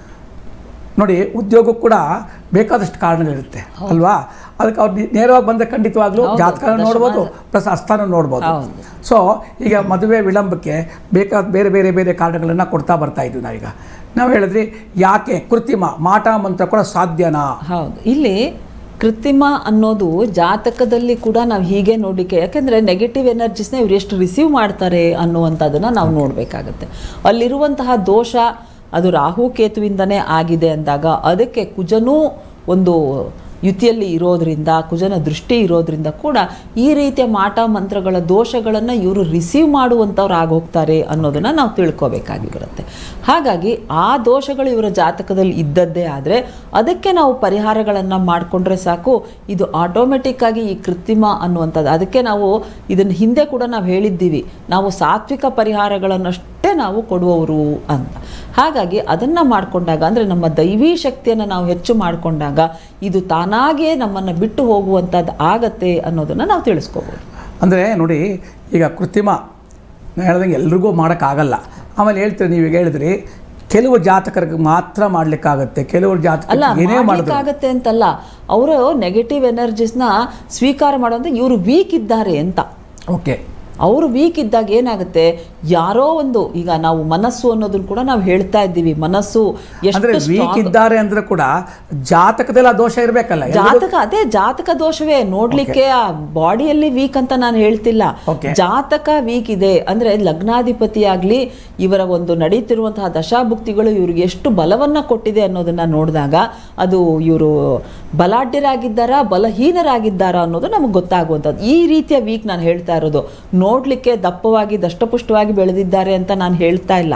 ನೋಡಿ ಉದ್ಯೋಗಕ್ಕೆ ಕೂಡ ಬೇಕಾದಷ್ಟು ಕಾರಣಗಳಿರುತ್ತೆ ಅಲ್ವಾ ಅದಕ್ಕೆ ಅವ್ರು ನಿ- ನೇರವಾಗಿ ಬಂದರೆ ಖಂಡಿತವಾಗ್ಲೂ ಹೌದು, ಜಾತಕನ ನೋಡ್ಬೋದು ಪ್ಲಸ್ ಹಸ್ತಾನ ನೋಡ್ಬೋದು ಹೌದು. ಸೊ ಈಗ ಮದುವೆ ವಿಳಂಬಕ್ಕೆ ಬೇಕಾದ ಬೇರೆ ಬೇರೆ ಬೇರೆ ಕಾರಣಗಳನ್ನು ಕೊಡ್ತಾ ಬರ್ತಾ ಇದ್ವಿ ನಾವೀಗ ನಾವು ಹೇಳಿದ್ರಿ ಯಾಕೆ ಕೃತ್ರಿಮ ಮಾಟ ಮಂತ್ರ ಕೂಡ ಸಾಧ್ಯನಾ ಹೌದು ಇಲ್ಲಿ ಕೃತ್ರಿಮ ಅನ್ನೋದು ಜಾತಕದಲ್ಲಿ ಕೂಡ ನಾವು ಹೀಗೆ ನೋಡಲಿಕ್ಕೆ ಯಾಕೆಂದರೆ ನೆಗೆಟಿವ್ ಎನರ್ಜಿಸ್ನ ಇವ್ರು ಎಷ್ಟು ರಿಸೀವ್ ಮಾಡ್ತಾರೆ ಅನ್ನುವಂಥದ್ದನ್ನು ನಾವು ನೋಡಬೇಕಾಗತ್ತೆ ಅಲ್ಲಿರುವಂತಹ ದೋಷ ಅದು ರಾಹು ಕೇತುವಿಂದನೇ ಆಗಿದೆ ಅಂದಾಗ ಅದಕ್ಕೆ ಕುಜನೂ ಒಂದು ಯುತಿಯಲ್ಲಿ ಇರೋದ್ರಿಂದ ಕುಜನ ದೃಷ್ಟಿ ಇರೋದ್ರಿಂದ ಕೂಡ ಈ ರೀತಿಯ ಮಾಟ ಮಂತ್ರಗಳ ದೋಷಗಳನ್ನು ಇವರು ರಿಸೀವ್ ಮಾಡುವಂಥವ್ರು ಆಗೋಗ್ತಾರೆ ಅನ್ನೋದನ್ನು ನಾವು ತಿಳ್ಕೊಬೇಕಾಗಿ ಬರುತ್ತೆ ಹಾಗಾಗಿ ಆ ದೋಷಗಳು ಇವರ ಜಾತಕದಲ್ಲಿ ಇದ್ದದ್ದೇ ಆದರೆ ಅದಕ್ಕೆ ನಾವು ಪರಿಹಾರಗಳನ್ನು ಮಾಡಿಕೊಂಡ್ರೆ ಸಾಕು ಇದು ಆಟೋಮೆಟಿಕ್ ಆಗಿ ಈ ಕೃತ್ರಿಮ ಅನ್ನುವಂಥದ್ದು ಅದಕ್ಕೆ ನಾವು ಇದನ್ನು ಹಿಂದೆ ಕೂಡ ನಾವು ಹೇಳಿದ್ದೀವಿ ನಾವು ಸಾತ್ವಿಕ ಪರಿಹಾರಗಳನ್ನಷ್ಟೇ ನಾವು ಕೊಡುವವರು ಅಂತ ಹಾಗಾಗಿ ಅದನ್ನು ಮಾಡಿಕೊಂಡಾಗ ಅಂದರೆ ನಮ್ಮ ದೈವೀ ಶಕ್ತಿಯನ್ನು ನಾವು ಹೆಚ್ಚು ಮಾಡಿಕೊಂಡಾಗ ಇದು ತಾನಾಗಿಯೇ ನಮ್ಮನ್ನು ಬಿಟ್ಟು ಹೋಗುವಂಥದ್ದು ಆಗತ್ತೆ ಅನ್ನೋದನ್ನು ನಾವು ತಿಳಿಸ್ಕೋಬೋದು ಅಂದರೆ ನೋಡಿ ಈಗ ಕೃತ್ರಿಮ ನಾನು ಹೇಳ್ದಂಗೆ ಎಲ್ರಿಗೂ ಮಾಡೋಕ್ಕಾಗಲ್ಲ ಆಮೇಲೆ ಹೇಳ್ತೀರಿ ನೀವು ಈಗ ಹೇಳಿದ್ರಿ ಕೆಲವು ಜಾತಕರಿಗೆ ಮಾತ್ರ ಮಾಡ್ಲಿಕ್ಕಾಗತ್ತೆ ಕೆಲವರು ಜಾತಕ ಅಲ್ಲ ಏನೇ ಮಾಡಿದ್ರು ಆಗತ್ತೆ ಅಂತಲ್ಲ ಅವರು ನೆಗೆಟಿವ್ ಎನರ್ಜಿಸ್ನ ಸ್ವೀಕಾರ ಮಾಡೋದು ಇವರು ವೀಕ್ ಇದ್ದಾರೆ ಅಂತ ಓಕೆ ಅವರು ವೀಕ್ ಇದ್ದಾಗ ಏನಾಗುತ್ತೆ ಯಾರೋ ಒಂದು ಈಗ ನಾವು ಮನಸ್ಸು ಅನ್ನೋದನ್ನ ಕೂಡ ನಾವು ಹೇಳ್ತಾ ಇದ್ದೀವಿ ಮನಸ್ಸು ಅಂದ್ರೆ ಎಷ್ಟು ವೀಕ್ strong- ಇದ್ದಾರೆ ಅಂದ್ರೆ ಕೂಡ ಜಾತಕದಲ್ಲಿ ಆ ದೋಷ ಇರಬೇಕಲ್ಲ ಜಾತಕ ಅದೇ ಜಾತಕ ದೋಷವೇ ನೋಡ್ಲಿಕ್ಕೆ ಆ ಬಾಡಿಯಲ್ಲಿ ವೀಕ್ ಅಂತ ನಾನು ಹೇಳ್ತಿಲ್ಲ Okay. ಜಾತಕ ವೀಕ್ ಇದೆ ಅಂದ್ರೆ ಲಗ್ನಾಧಿಪತಿ ಆಗ್ಲಿ ಇವರ ಒಂದು ನಡೀತಿರುವಂತಹ ದಶಾಭುಕ್ತಿಗಳು ಇವ್ರಿಗೆ ಎಷ್ಟು ಬಲವನ್ನ ಕೊಟ್ಟಿದೆ ಅನ್ನೋದನ್ನ ನೋಡಿದಾಗ ಅದು ಇವರು ಬಲಾಢ್ಯರಾಗಿದ್ದಾರಾ ಬಲಹೀನರಾಗಿದ್ದಾರಾ ಅನ್ನೋದು ನಮಗೆ ಗೊತ್ತಾಗುವಂಥದ್ದು ಈ ರೀತಿಯ ವೀಕ್ ನಾನು ಹೇಳ್ತಾ ಇರೋದು ನೋಡ್ಲಿಕ್ಕೆ ದಪ್ಪವಾಗಿ ದಷ್ಟಪುಷ್ಟವಾಗಿ ಬೆಳೆದಿದ್ದಾರೆ ಅಂತ ನಾನು ಹೇಳ್ತಾ ಇಲ್ಲ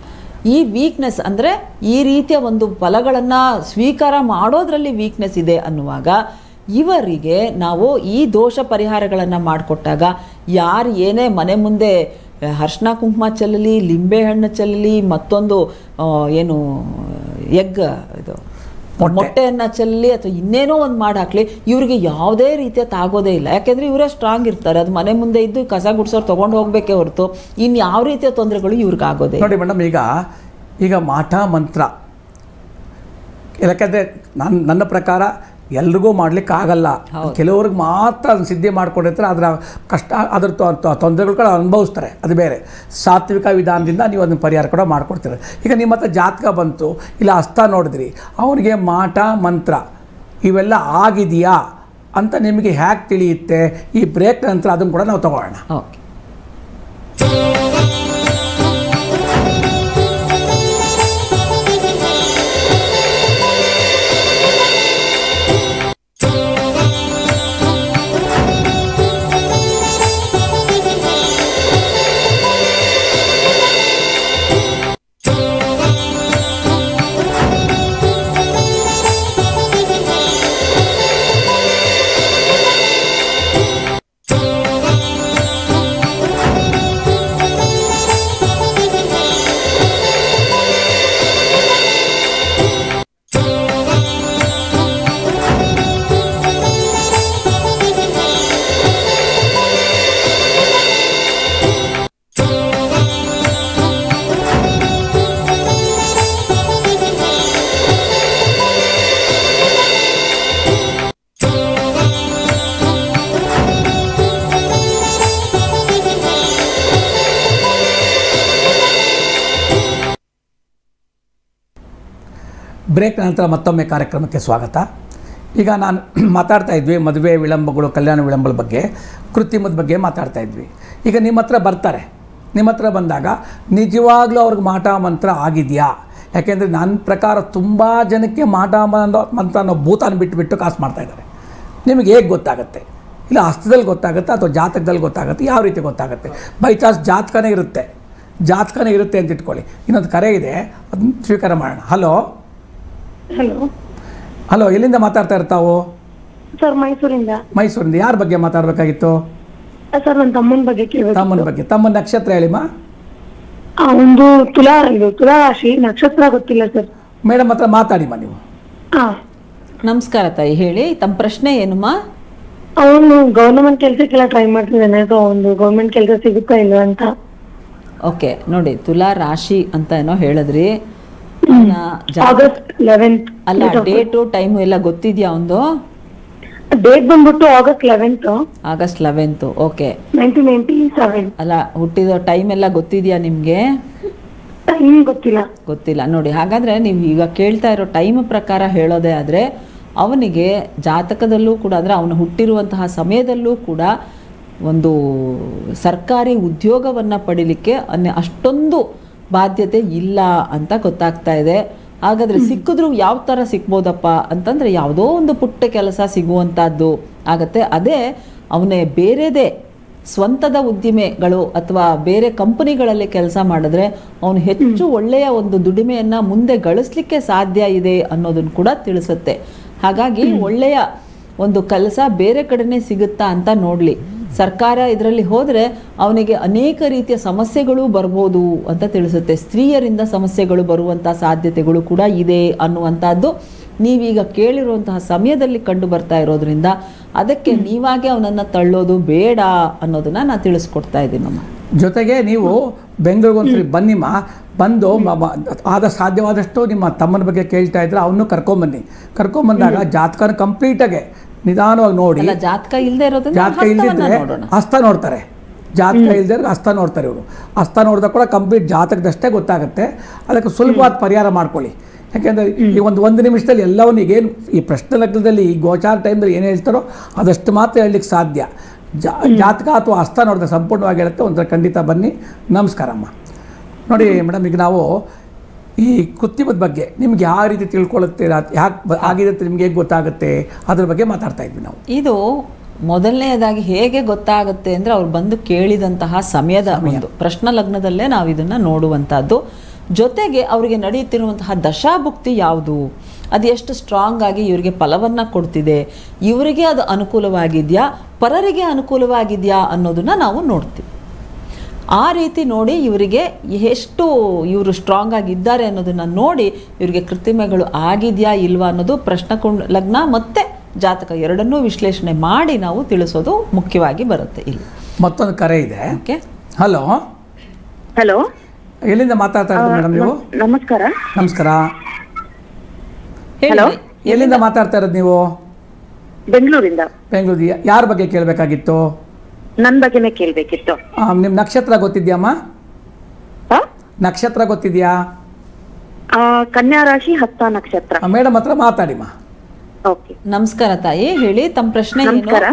ಈ ವೀಕ್ನೆಸ್ ಅಂದರೆ ಈ ರೀತಿಯ ಒಂದು ಫಲಗಳನ್ನು ಸ್ವೀಕಾರ ಮಾಡೋದ್ರಲ್ಲಿ ವೀಕ್ನೆಸ್ ಇದೆ ಅನ್ನುವಾಗ ಇವರಿಗೆ ನಾವು ಈ ದೋಷ ಪರಿಹಾರಗಳನ್ನು ಮಾಡಿಕೊಟ್ಟಾಗ ಯಾರು ಏನೇ ಮನೆ ಮುಂದೆ ಅರ್ಶಿನ ಕುಂಕುಮ ಚೆಲ್ಲಲಿ ಲಿಂಬೆಹಣ್ಣು ಚೆಲ್ಲಲಿ ಮತ್ತೊಂದು ಆ, ಏನು ಎಗ್ ಇದು ಮೊಟ್ಟೆ. ಮೊಟ್ಟೆಯನ್ನು ಚೆಲ್ಲಿ ಅಥವಾ ಇನ್ನೇನೋ ಒಂದು ಮಾಡಿ ಹಾಕ್ಲಿ ಇವ್ರಿಗೆ ಯಾವುದೇ ರೀತಿಯ ತಾಗೋದೇ ಇಲ್ಲ ಯಾಕೆಂದ್ರೆ ಇವರೇ ಸ್ಟ್ರಾಂಗ್ ಇರ್ತಾರೆ ಅದು ಮನೆ ಮುಂದೆ ಇದ್ದು ಕಸ ಗುಡ್ಸೋರು ತೊಗೊಂಡು ಹೋಗ್ಬೇಕೇ ಹೊರತು ಇನ್ನು ಯಾವ ರೀತಿಯ ತೊಂದರೆಗಳು ಇವ್ರಿಗೆ ಆಗೋದೇ ಇಲ್ಲ. ನೋಡಿ ಮೇಡಮ್ ಈಗ ಈಗ ಮಾಟ ಮಂತ್ರ ಯಾಕಂದರೆ ನನ್ನ ನನ್ನ ಪ್ರಕಾರ ಎಲ್ರಿಗೂ ಮಾಡ್ಲಿಕ್ಕೆ ಆಗಲ್ಲ ಕೆಲವ್ರಿಗೆ ಮಾತ್ರ ಅದನ್ನ ಸಿದ್ಧಿ ಮಾಡ್ಕೊಂಡಿರ್ತಾರೆ ಅದರ ಕಷ್ಟ ಅದ್ರ ತೊ- ತೊ- ತೊಂದರೆಗಳು ಕೂಡ ಅನುಭವಿಸ್ತಾರೆ ಅದು ಬೇರೆ ಸಾತ್ವಿಕ ವಿಧಾನದಿಂದ ನೀವು ಅದನ್ನ ಪರಿಹಾರ ಕೂಡ ಮಾಡ್ಕೊಡ್ತೀರ ಈಗ ನಿಮ್ಮ ಹತ್ರ ಜಾತಕ ಬಂತು ಇಲ್ಲ ಹಸ್ತ ನೋಡಿದ್ರಿ ಅವನಿಗೆ ಮಾಟ ಮಂತ್ರ ಇವೆಲ್ಲ ಆಗಿದೆಯಾ ಅಂತ ನಿಮಗೆ ಹ್ಯಾಕ್ ತಿಳಿಯುತ್ತೆ ಈ ಬ್ರೇಕ್ ನಂತರ ಅದನ್ನು ಕೂಡ ನಾವು ತಗೊಳ್ಳೋಣ ಓಕೆ ಬ್ರೇಕ್ ನಂತರ ಮತ್ತೊಮ್ಮೆ ಕಾರ್ಯಕ್ರಮಕ್ಕೆ ಸ್ವಾಗತ ಈಗ ನಾನು ಮಾತಾಡ್ತಾ ಇದ್ವಿ ಮದುವೆ ವಿಳಂಬಗಳು ಕಲ್ಯಾಣ ವಿಳಂಬಗಳ ಬಗ್ಗೆ ಕೃತ್ರಿಮದ ಬಗ್ಗೆ ಮಾತಾಡ್ತಾ ಇದ್ವಿ ಈಗ ನಿಮ್ಮ ಹತ್ರ ಬರ್ತಾರೆ ನಿಮ್ಮ ಹತ್ರ ಬಂದಾಗ ನಿಜವಾಗ್ಲೂ ಅವ್ರಿಗೆ ಮಾಟ ಮಂತ್ರ ಆಗಿದೆಯಾ ಯಾಕೆಂದರೆ ನನ್ನ ಪ್ರಕಾರ ತುಂಬ ಜನಕ್ಕೆ ಮಾಟ ಮಂತ್ರ ಮಂತ್ರ ಅನ್ನೋ ಭೂತಾನ ಬಿಟ್ಟುಬಿಟ್ಟು ಕಾಸು ಮಾಡ್ತಾ ಇದ್ದಾರೆ ನಿಮಗೆ ಹೇಗೆ ಗೊತ್ತಾಗುತ್ತೆ ಇಲ್ಲ ಹಸ್ತದಲ್ಲಿ ಗೊತ್ತಾಗುತ್ತೆ ಅಥವಾ ಜಾತಕದಲ್ಲಿ ಗೊತ್ತಾಗುತ್ತೆ ಯಾವ ರೀತಿ ಗೊತ್ತಾಗುತ್ತೆ ಬೈ ಚಾನ್ಸ್ ಜಾತಕನೇ ಇರುತ್ತೆ ಜಾತಕನೇ ಇರುತ್ತೆ ಅಂತ ಇಟ್ಕೊಳ್ಳಿ ಇನ್ನೊಂದು ಕರೆ ಇದೆ ಅದನ್ನ ಸ್ವೀಕಾರ ಮಾಡೋಣ ಹಲೋ ಹಲೋ ಹಲೋ ಎಲ್ಲಿಂದ ಮಾತಾಡ್ತಾ ಇರ್ತಾವು ಸರ್ ಮೈಸೂರಿಂದ ಮೈಸೂರಿಂದ ಯಾರ ಬಗ್ಗೆ ಮಾತಾಡಬೇಕಾಗಿತ್ತು ಸರ್ ನನ್ನ ತಮ್ಮನ ಬಗ್ಗೆ ಕೇಳಬೇಕು ತಮ್ಮನ ಬಗ್ಗೆ ತಮ್ಮನ ನಕ್ಷತ್ರ ಹೇಳಿಮ್ಮ ಆ, ಒಂದು ತುಲಾ ಇದು ತುಲಾ ರಾಶಿ ನಕ್ಷತ್ರ ಗೊತ್ತಿಲ್ಲ ಸರ್ ಮೇಡಮ್ ಹತ್ರ ಮಾತಾಡಿಮ್ಮ ನೀವು ಹಾ ನಮಸ್ಕಾರ ತಾಯಿ ಹೇಳಿ ತಮ್ಮ ಪ್ರಶ್ನೆ ಏನಮ್ಮ ಅವನು ಗವರ್ನಮೆಂಟ್ ಕೆಲ್ಸಕ್ಕೆಲ್ಲ ಟ್ರೈ ಮಾಡ್ತಿದ್ದಾನೆ ಸೊ ಒಂದು ಗೌರ್ಮೆಂಟ್ ಕೆಲಸ ಸಿಗುತ್ತಾ ಇಲ್ವಾ ಅಂತ ಓಕೆ ನೋಡಿ ತುಲಾ ರಾಶಿ ಅಂತ ಏನೋ ಹೇಳಿದ್ರಿ ಅವ್ನ ಜಾ- ಆಗಸ್ಟ್ ಲೆವೆಂತ್ ಅಲ್ಲ ಡೇಟು ಟೈಮು ಎಲ್ಲ ಗೊತ್ತಿದ್ಯಾ ಒಂದು ಡೇಟ್ ಬಂದ್ಬಿಟ್ಟು August eleventh August eleventh okay nineteen ninety seven ಅಲ್ಲ ಹುಟ್ಟಿದ ಟೈಮ್ ಎಲ್ಲ ಗೊತ್ತಿದ್ಯಾ ನಿಮಗೆ ಹಿಂಗ್ ಗೊತ್ತಿಲ್ಲ ಗೊತ್ತಿಲ್ಲ ನೋಡಿ ಹಾಗಾದ್ರೆ ನೀವು ಈಗ ಕೇಳ್ತಾ ಇರೋ ಟೈಮ್ ಪ್ರಕಾರ ಹೇಳೋದೇ ಆದರೆ ಅವನಿಗೆ ಜಾತಕದಲ್ಲೂ ಕೂಡ ಅಂದರೆ ಅವನು ಹುಟ್ಟಿರುವಂತಹ ಸಮಯದಲ್ಲೂ ಕೂಡ ಒಂದು ಸರ್ಕಾರಿ ಉದ್ಯೋಗವನ್ನು ಪಡಿಲಿಕ್ಕೆ ಅನ್ಯ ಅಷ್ಟೊಂದು ಬಾಧ್ಯತೆ ಇಲ್ಲ ಅಂತ ಗೊತ್ತಾಗ್ತಾ ಇದೆ ಹಾಗಾದರೆ ಸಿಕ್ಕಿದ್ರು ಯಾವ ಥರ ಸಿಗ್ಬೋದಪ್ಪ ಅಂತಂದರೆ ಯಾವುದೋ ಒಂದು ಪುಟ್ಟ ಕೆಲಸ ಸಿಗುವಂಥದ್ದು ಆಗತ್ತೆ ಅದೇ ಅವನೇ ಬೇರೆದೇ ಸ್ವಂತದ ಉದ್ದಿಮೆಗಳು ಅಥವಾ ಬೇರೆ ಕಂಪನಿಗಳಲ್ಲಿ ಕೆಲಸ ಮಾಡಿದ್ರೆ ಅವನು ಹೆಚ್ಚು ಒಳ್ಳೆಯ ಒಂದು ದುಡಿಮೆಯನ್ನ ಮುಂದೆ ಗಳಿಸ್ಲಿಕ್ಕೆ ಸಾಧ್ಯ ಇದೆ ಅನ್ನೋದನ್ನು ಕೂಡ ತಿಳಿಸುತ್ತೆ ಹಾಗಾಗಿ ಒಳ್ಳೆಯ ಒಂದು ಕೆಲಸ ಬೇರೆ ಕಡೆನೇ ಸಿಗುತ್ತಾ ಅಂತ ನೋಡಲಿ ಸರ್ಕಾರ ಇದರಲ್ಲಿ ಹೋದರೆ ಅವನಿಗೆ ಅನೇಕ ರೀತಿಯ ಸಮಸ್ಯೆಗಳು ಬರ್ಬೋದು ಅಂತ ತಿಳಿಸುತ್ತೆ ಸ್ತ್ರೀಯರಿಂದ ಸಮಸ್ಯೆಗಳು ಬರುವಂಥ ಸಾಧ್ಯತೆಗಳು ಕೂಡ ಇದೆ ಅನ್ನುವಂಥದ್ದು ನೀವೀಗ ಕೇಳಿರುವಂತಹ ಸಮಯದಲ್ಲಿ ಕಂಡು ಬರ್ತಾ ಇರೋದ್ರಿಂದ ಅದಕ್ಕೆ ನೀವಾಗೆ ಅವನನ್ನು ತಳ್ಳೋದು ಬೇಡ ಅನ್ನೋದನ್ನ ನಾನು ತಿಳಿಸ್ಕೊಡ್ತಾ ಇದ್ದೀನಮ್ಮ ಜೊತೆಗೆ ನೀವು ಬೆಂಗಳೂರಿಗೆ ಒಂದ್ಸರಿ ಬನ್ನಿಮ್ಮ ಬಂದು ಮ- ಮ- ಆದ ಸಾಧ್ಯವಾದಷ್ಟು ನಿಮ್ಮ ತಮ್ಮನ ಬಗ್ಗೆ ಕೇಳ್ತಾ ಇದ್ರೆ ಅವನು ಕರ್ಕೊಂಬನ್ನಿ ಕರ್ಕೊಂಬಂದಾಗ ಜಾತಕನ ಕಂಪ್ಲೀಟಾಗೆ ನಿಧಾನವಾಗಿ ನೋಡಿ ಅಲ್ಲ ಜಾತಕ ಇಲ್ಲದೆ ಇರೋದ್ರಿಂದ ಜಾತಕ ಹಸ್ತವನ್ನ ಇಲ್ದಿದ್ರೆ ನೋಡೋಣ ಹಸ್ತ ನೋಡ್ತಾರೆ ಜಾತಕ ಇಲ್ದಿದ್ರೆ ಹಸ್ತ ನೋಡ್ತಾರೆ ಇವರು ಹಸ್ತ ನೋಡಿದಾಗ ಕೂಡ ಕಂಪ್ಲೀಟ್ ಜಾತಕದಷ್ಟೇ ಗೊತ್ತಾಗುತ್ತೆ ಅದಕ್ಕೆ ಸುಲಭವಾದ ಪರಿಹಾರ ಮಾಡ್ಕೊಳ್ಳಿ ಯಾಕೆಂದರೆ ಈ ಒಂದು ಒಂದು ನಿಮಿಷದಲ್ಲಿ ಎಲ್ಲವನ್ನೂ ಈಗೇನು ಈ ಪ್ರಶ್ನೆ ಲಗ್ನದಲ್ಲಿ ಈ ಗೋಚಾರ ಟೈಮ್ದಲ್ಲಿ ಏನು ಹೇಳ್ತಾರೋ ಅದಷ್ಟು ಮಾತ್ರ ಹೇಳಲಿಕ್ಕೆ ಸಾಧ್ಯ ಜಾ ಜಾತಕ ಅಥವಾ ಹಸ್ತ ನೋಡಿದ್ರೆ ಸಂಪೂರ್ಣವಾಗಿ ಹೇಳುತ್ತೆ ಒಂಥರ ಖಂಡಿತ ಬನ್ನಿ ನಮಸ್ಕಾರಮ್ಮ ನೋಡಿ ಮೇಡಮ್ ಈಗ ನಾವು ಈ ಕೃತ್ರಿಮದ ಬಗ್ಗೆ ನಿಮ್ಗೆ ಯಾವ ರೀತಿ ತಿಳ್ಕೊಳ್ಳುತ್ತೀರಾ ಯಾಕೆ ಆಗಿದೆ ಅಂತ ನಿಮ್ಗೆ ಹೇಗೆ ಗೊತ್ತಾಗುತ್ತೆ ಅದ್ರ ಬಗ್ಗೆ ಮಾತಾಡ್ತಾ ಇದ್ವಿ ನಾವು ಇದು ಮೊದಲನೆಯದಾಗಿ ಹೇಗೆ ಗೊತ್ತಾಗುತ್ತೆ ಅಂದ್ರೆ ಅವ್ರು ಬಂದು ಕೇಳಿದಂತಹ ಸಮಯದ ಒಂದು ಪ್ರಶ್ನ ಲಗ್ನದಲ್ಲೇ ನಾವು ಇದನ್ನ ನೋಡುವಂತಹದ್ದು ಜೊತೆಗೆ ಅವರಿಗೆ ನಡೆಯುತ್ತಿರುವಂತಹ ದಶಾಭುಕ್ತಿ ಯಾವುದು ಅದು ಎಷ್ಟು ಸ್ಟ್ರಾಂಗ್ ಆಗಿ ಇವರಿಗೆ ಫಲವನ್ನ ಕೊಡ್ತಿದೆ ಇವರಿಗೆ ಅದು ಅನುಕೂಲವಾಗಿದೆಯಾ ಪರರಿಗೆ ಅನುಕೂಲವಾಗಿದೆಯಾ ಅನ್ನೋದನ್ನ ನಾವು ನೋಡ್ತೀವಿ ಆ ರೀತಿ ನೋಡಿ ಇವರಿಗೆ ಎಷ್ಟು ಇವರು ಸ್ಟ್ರಾಂಗ್ ಆಗಿದ್ದಾರೆ ಅನ್ನೋದನ್ನ ನೋಡಿ ಇವರಿಗೆ ಕೃತ್ರಿಮೆಗಳು ಆಗಿದೆಯಾ ಇಲ್ವಾ ಅನ್ನೋದು ಪ್ರಶ್ನಕೊಂಡ್ ಲಗ್ನ ಮತ್ತೆ ಜಾತಕ ಎರಡನ್ನೂ ವಿಶ್ಲೇಷಣೆ ಮಾಡಿ ನಾವು ತಿಳಿಸೋದು ಮುಖ್ಯವಾಗಿ ಬರುತ್ತೆ ಇಲ್ಲಿ ಮತ್ತೊಂದು ಕರೆ ಇದೆ ಓಕೆ ಹಲೋ ಹಲೋ ಎಲ್ಲಿಂದ ಮಾತಾಡ್ತಾ ಇರೋದು ಮೇಡಮ್ ನೀವು ನಮಸ್ಕಾರ ನಮಸ್ಕಾರ ಹೇಳಿ ಎಲ್ಲಿಂದ ಮಾತಾಡ್ತಾ ಇರೋದು ನೀವು ಬೆಂಗಳೂರಿಂದ ಬೆಂಗಳೂರು ಯಾರ ಬಗ್ಗೆ ಕೇಳಬೇಕಾಗಿತ್ತು ನನ್ ಬಗ್ಗೆನೇ ಕೇಳ್ಬೇಕಿತ್ತು ನಿಮ್ಮ ನಕ್ಷತ್ರ ಗೊತ್ತಿದ್ಯಾಮ್ಮ ಆ? ನಕ್ಷತ್ರ ಗೊತ್ತಿದೆಯಾ ಆ, ಕನ್ಯಾ ರಾಶಿ ಹಸ್ತ ನಕ್ಷತ್ರ ಮೇಡಮ್ ಹತ್ರ ಮಾತಾಡಿಮ್ಮ ಓಕೆ ನಮಸ್ಕಾರ ತಾಯಿ ಹೇಳಿ ತಮ್ಮ ಪ್ರಶ್ನೆ ಏನು ನಮಸ್ಕಾರ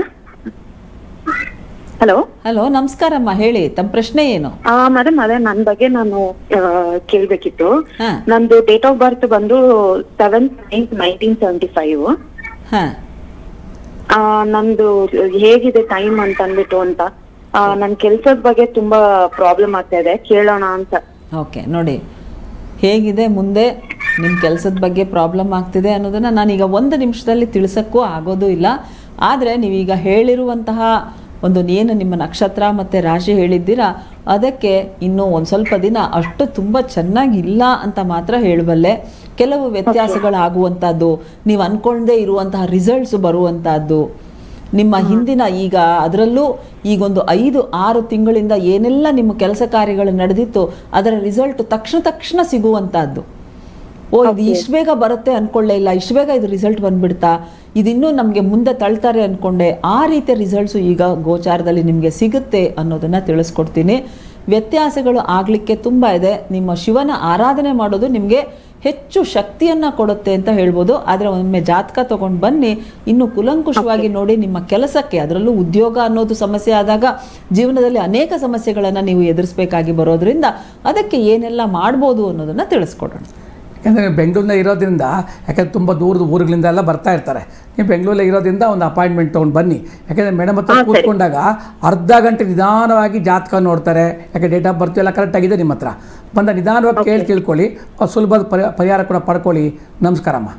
ಹಲೋ ಹಲೋ ನಮಸ್ಕಾರಮ್ಮ ಹೇಳಿ ತಮ್ಮ ಪ್ರಶ್ನೆ ಏನು ಮೇಡಮ್ ಅದೇ ನನ್ ಬಗ್ಗೆ ನಾನು ಆ, ಕೇಳ್ಬೇಕಿತ್ತು ಹಾ ನಂದು ಡೇಟ್ ಆಫ್ ಬರ್ತ್ ಬಂದು seven nine nineteen seventy five ಹಾ ನಂದು ಹೇಗಿದೆ ಟೈಮ್ ಅಂತ ಅಂದ್ಬಿಟ್ಟು ಅಂತ ಆ, ನನ್ ಕೆಲ್ಸದ ಬಗ್ಗೆ ತುಂಬಾ ಪ್ರಾಬ್ಲಮ್ ಆಗ್ತಾ ಇದೆ ಕೇಳೋಣ ಅಂತ ಓಕೆ ನೋಡಿ ಹೇಗಿದೆ ಮುಂದೆ ನಿಮ್ಮ ಕೆಲಸದ ಬಗ್ಗೆ ಪ್ರಾಬ್ಲಮ್ ಆಗ್ತಿದೆ ಅನ್ನೋದನ್ನು ನಾನೀಗ ಒಂದು ನಿಮಿಷದಲ್ಲಿ ತಿಳಿಸೋಕ್ಕೂ ಆಗೋದು ಇಲ್ಲ ಆದರೆ ನೀವೀಗ ಹೇಳಿರುವಂತಹ ಒಂದು ಏನು ನಿಮ್ಮ ನಕ್ಷತ್ರ ಮತ್ತು ರಾಶಿ ಹೇಳಿದ್ದೀರಾ ಅದಕ್ಕೆ ಇನ್ನೂ ಒಂದು ಸ್ವಲ್ಪ ದಿನ ಅಷ್ಟು ತುಂಬ ಚೆನ್ನಾಗಿಲ್ಲ ಅಂತ ಮಾತ್ರ ಹೇಳಬಲ್ಲೆ ಕೆಲವು ವ್ಯತ್ಯಾಸಗಳಾಗುವಂಥದ್ದು ನೀವು ಅಂದ್ಕೊಂಡೇ ಇರುವಂತಹ ರಿಸಲ್ಟ್ಸ್ ಬರುವಂಥದ್ದು ನಿಮ್ಮ ಹಿಂದಿನ ಈಗ ಅದರಲ್ಲೂ ಈಗೊಂದು ಐದು ಆರು ತಿಂಗಳಿಂದ ಏನೆಲ್ಲ ನಿಮ್ಮ ಕೆಲಸ ಕಾರ್ಯಗಳು ನಡೆದಿತ್ತು ಅದರ ರಿಸಲ್ಟ್ ತಕ್ಷಣ ತಕ್ಷಣ ಸಿಗುವಂತಹದ್ದು ಓ ಇದು ಇಷ್ಟು ಬೇಗ ಬರುತ್ತೆ ಅನ್ಕೊಳ್ಳೇ ಇಲ್ಲ ಇಷ್ಟು ಬೇಗ ಇದು ರಿಸಲ್ಟ್ ಬಂದ್ಬಿಡ್ತಾ ಇದಿನ್ನೂ ನಮಗೆ ಮುಂದೆ ತಳ್ತಾರೆ ಅನ್ಕೊಂಡೆ ಆ ರೀತಿಯ ರಿಸಲ್ಟ್ಸು ಈಗ ಗೋಚಾರದಲ್ಲಿ ನಿಮಗೆ ಸಿಗುತ್ತೆ ಅನ್ನೋದನ್ನ ತಿಳಿಸ್ಕೊಡ್ತೀನಿ ವ್ಯತ್ಯಾಸಗಳು ಆಗಲಿಕ್ಕೆ ತುಂಬ ಇದೆ ನಿಮ್ಮ ಶಿವನ ಆರಾಧನೆ ಮಾಡೋದು ನಿಮಗೆ ಹೆಚ್ಚು ಶಕ್ತಿಯನ್ನು ಕೊಡುತ್ತೆ ಅಂತ ಹೇಳ್ಬೋದು ಆದರೆ ಒಮ್ಮೆ ಜಾತಕ ತಗೊಂಡು ಬನ್ನಿ ಇನ್ನು ಕುಲಂಕುಷವಾಗಿ ನೋಡಿ ನಿಮ್ಮ ಕೆಲಸಕ್ಕೆ ಅದರಲ್ಲೂ ಉದ್ಯೋಗ ಅನ್ನೋದು ಸಮಸ್ಯೆ ಆದಾಗ ಜೀವನದಲ್ಲಿ ಅನೇಕ ಸಮಸ್ಯೆಗಳನ್ನು ನೀವು ಎದುರಿಸಬೇಕಾಗಿ ಬರೋದ್ರಿಂದ ಅದಕ್ಕೆ ಏನೆಲ್ಲ ಮಾಡ್ಬೋದು ಅನ್ನೋದನ್ನು ತಿಳಿಸ್ಕೊಡೋಣ ಯಾಕಂದರೆ ನೀವು ಬೆಂಗಳೂರಿನ ಇರೋದ್ರಿಂದ ಯಾಕಂದರೆ ತುಂಬ ದೂರದ ಊರುಗಳಿಂದ ಎಲ್ಲ ಬರ್ತಾ ಇರ್ತಾರೆ ನೀವು ಬೆಂಗಳೂರಲ್ಲಿ ಇರೋದ್ರಿಂದ ಒಂದು ಅಪಾಯಿಂಟ್ಮೆಂಟ್ ತೊಗೊಂಡು ಬನ್ನಿ ಯಾಕಂದರೆ ಮೇಡಮ್ ಹತ್ರ ಕೂತ್ಕೊಂಡಾಗ ಅರ್ಧ ಗಂಟೆ ನಿಧಾನವಾಗಿ ಜಾತಕ ನೋಡ್ತಾರೆ ಯಾಕೆ ಡೇಟ್ ಆಫ್ ಬರ್ತ್ ಎಲ್ಲ ಕರೆಕ್ಟ್ ಆಗಿದೆ ನಿಮ್ಮ ಹತ್ರ ಬಂದ ನಿಧಾನವಾಗಿ ಕೇಳಿ ತಿಳ್ಕೊಳ್ಳಿ ಅವ್ರು ಸುಲಭದ ಪರಿ- ಪರಿಹಾರ ಕೂಡ ಪಡ್ಕೊಳ್ಳಿ ನಮಸ್ಕಾರಮ್ಮ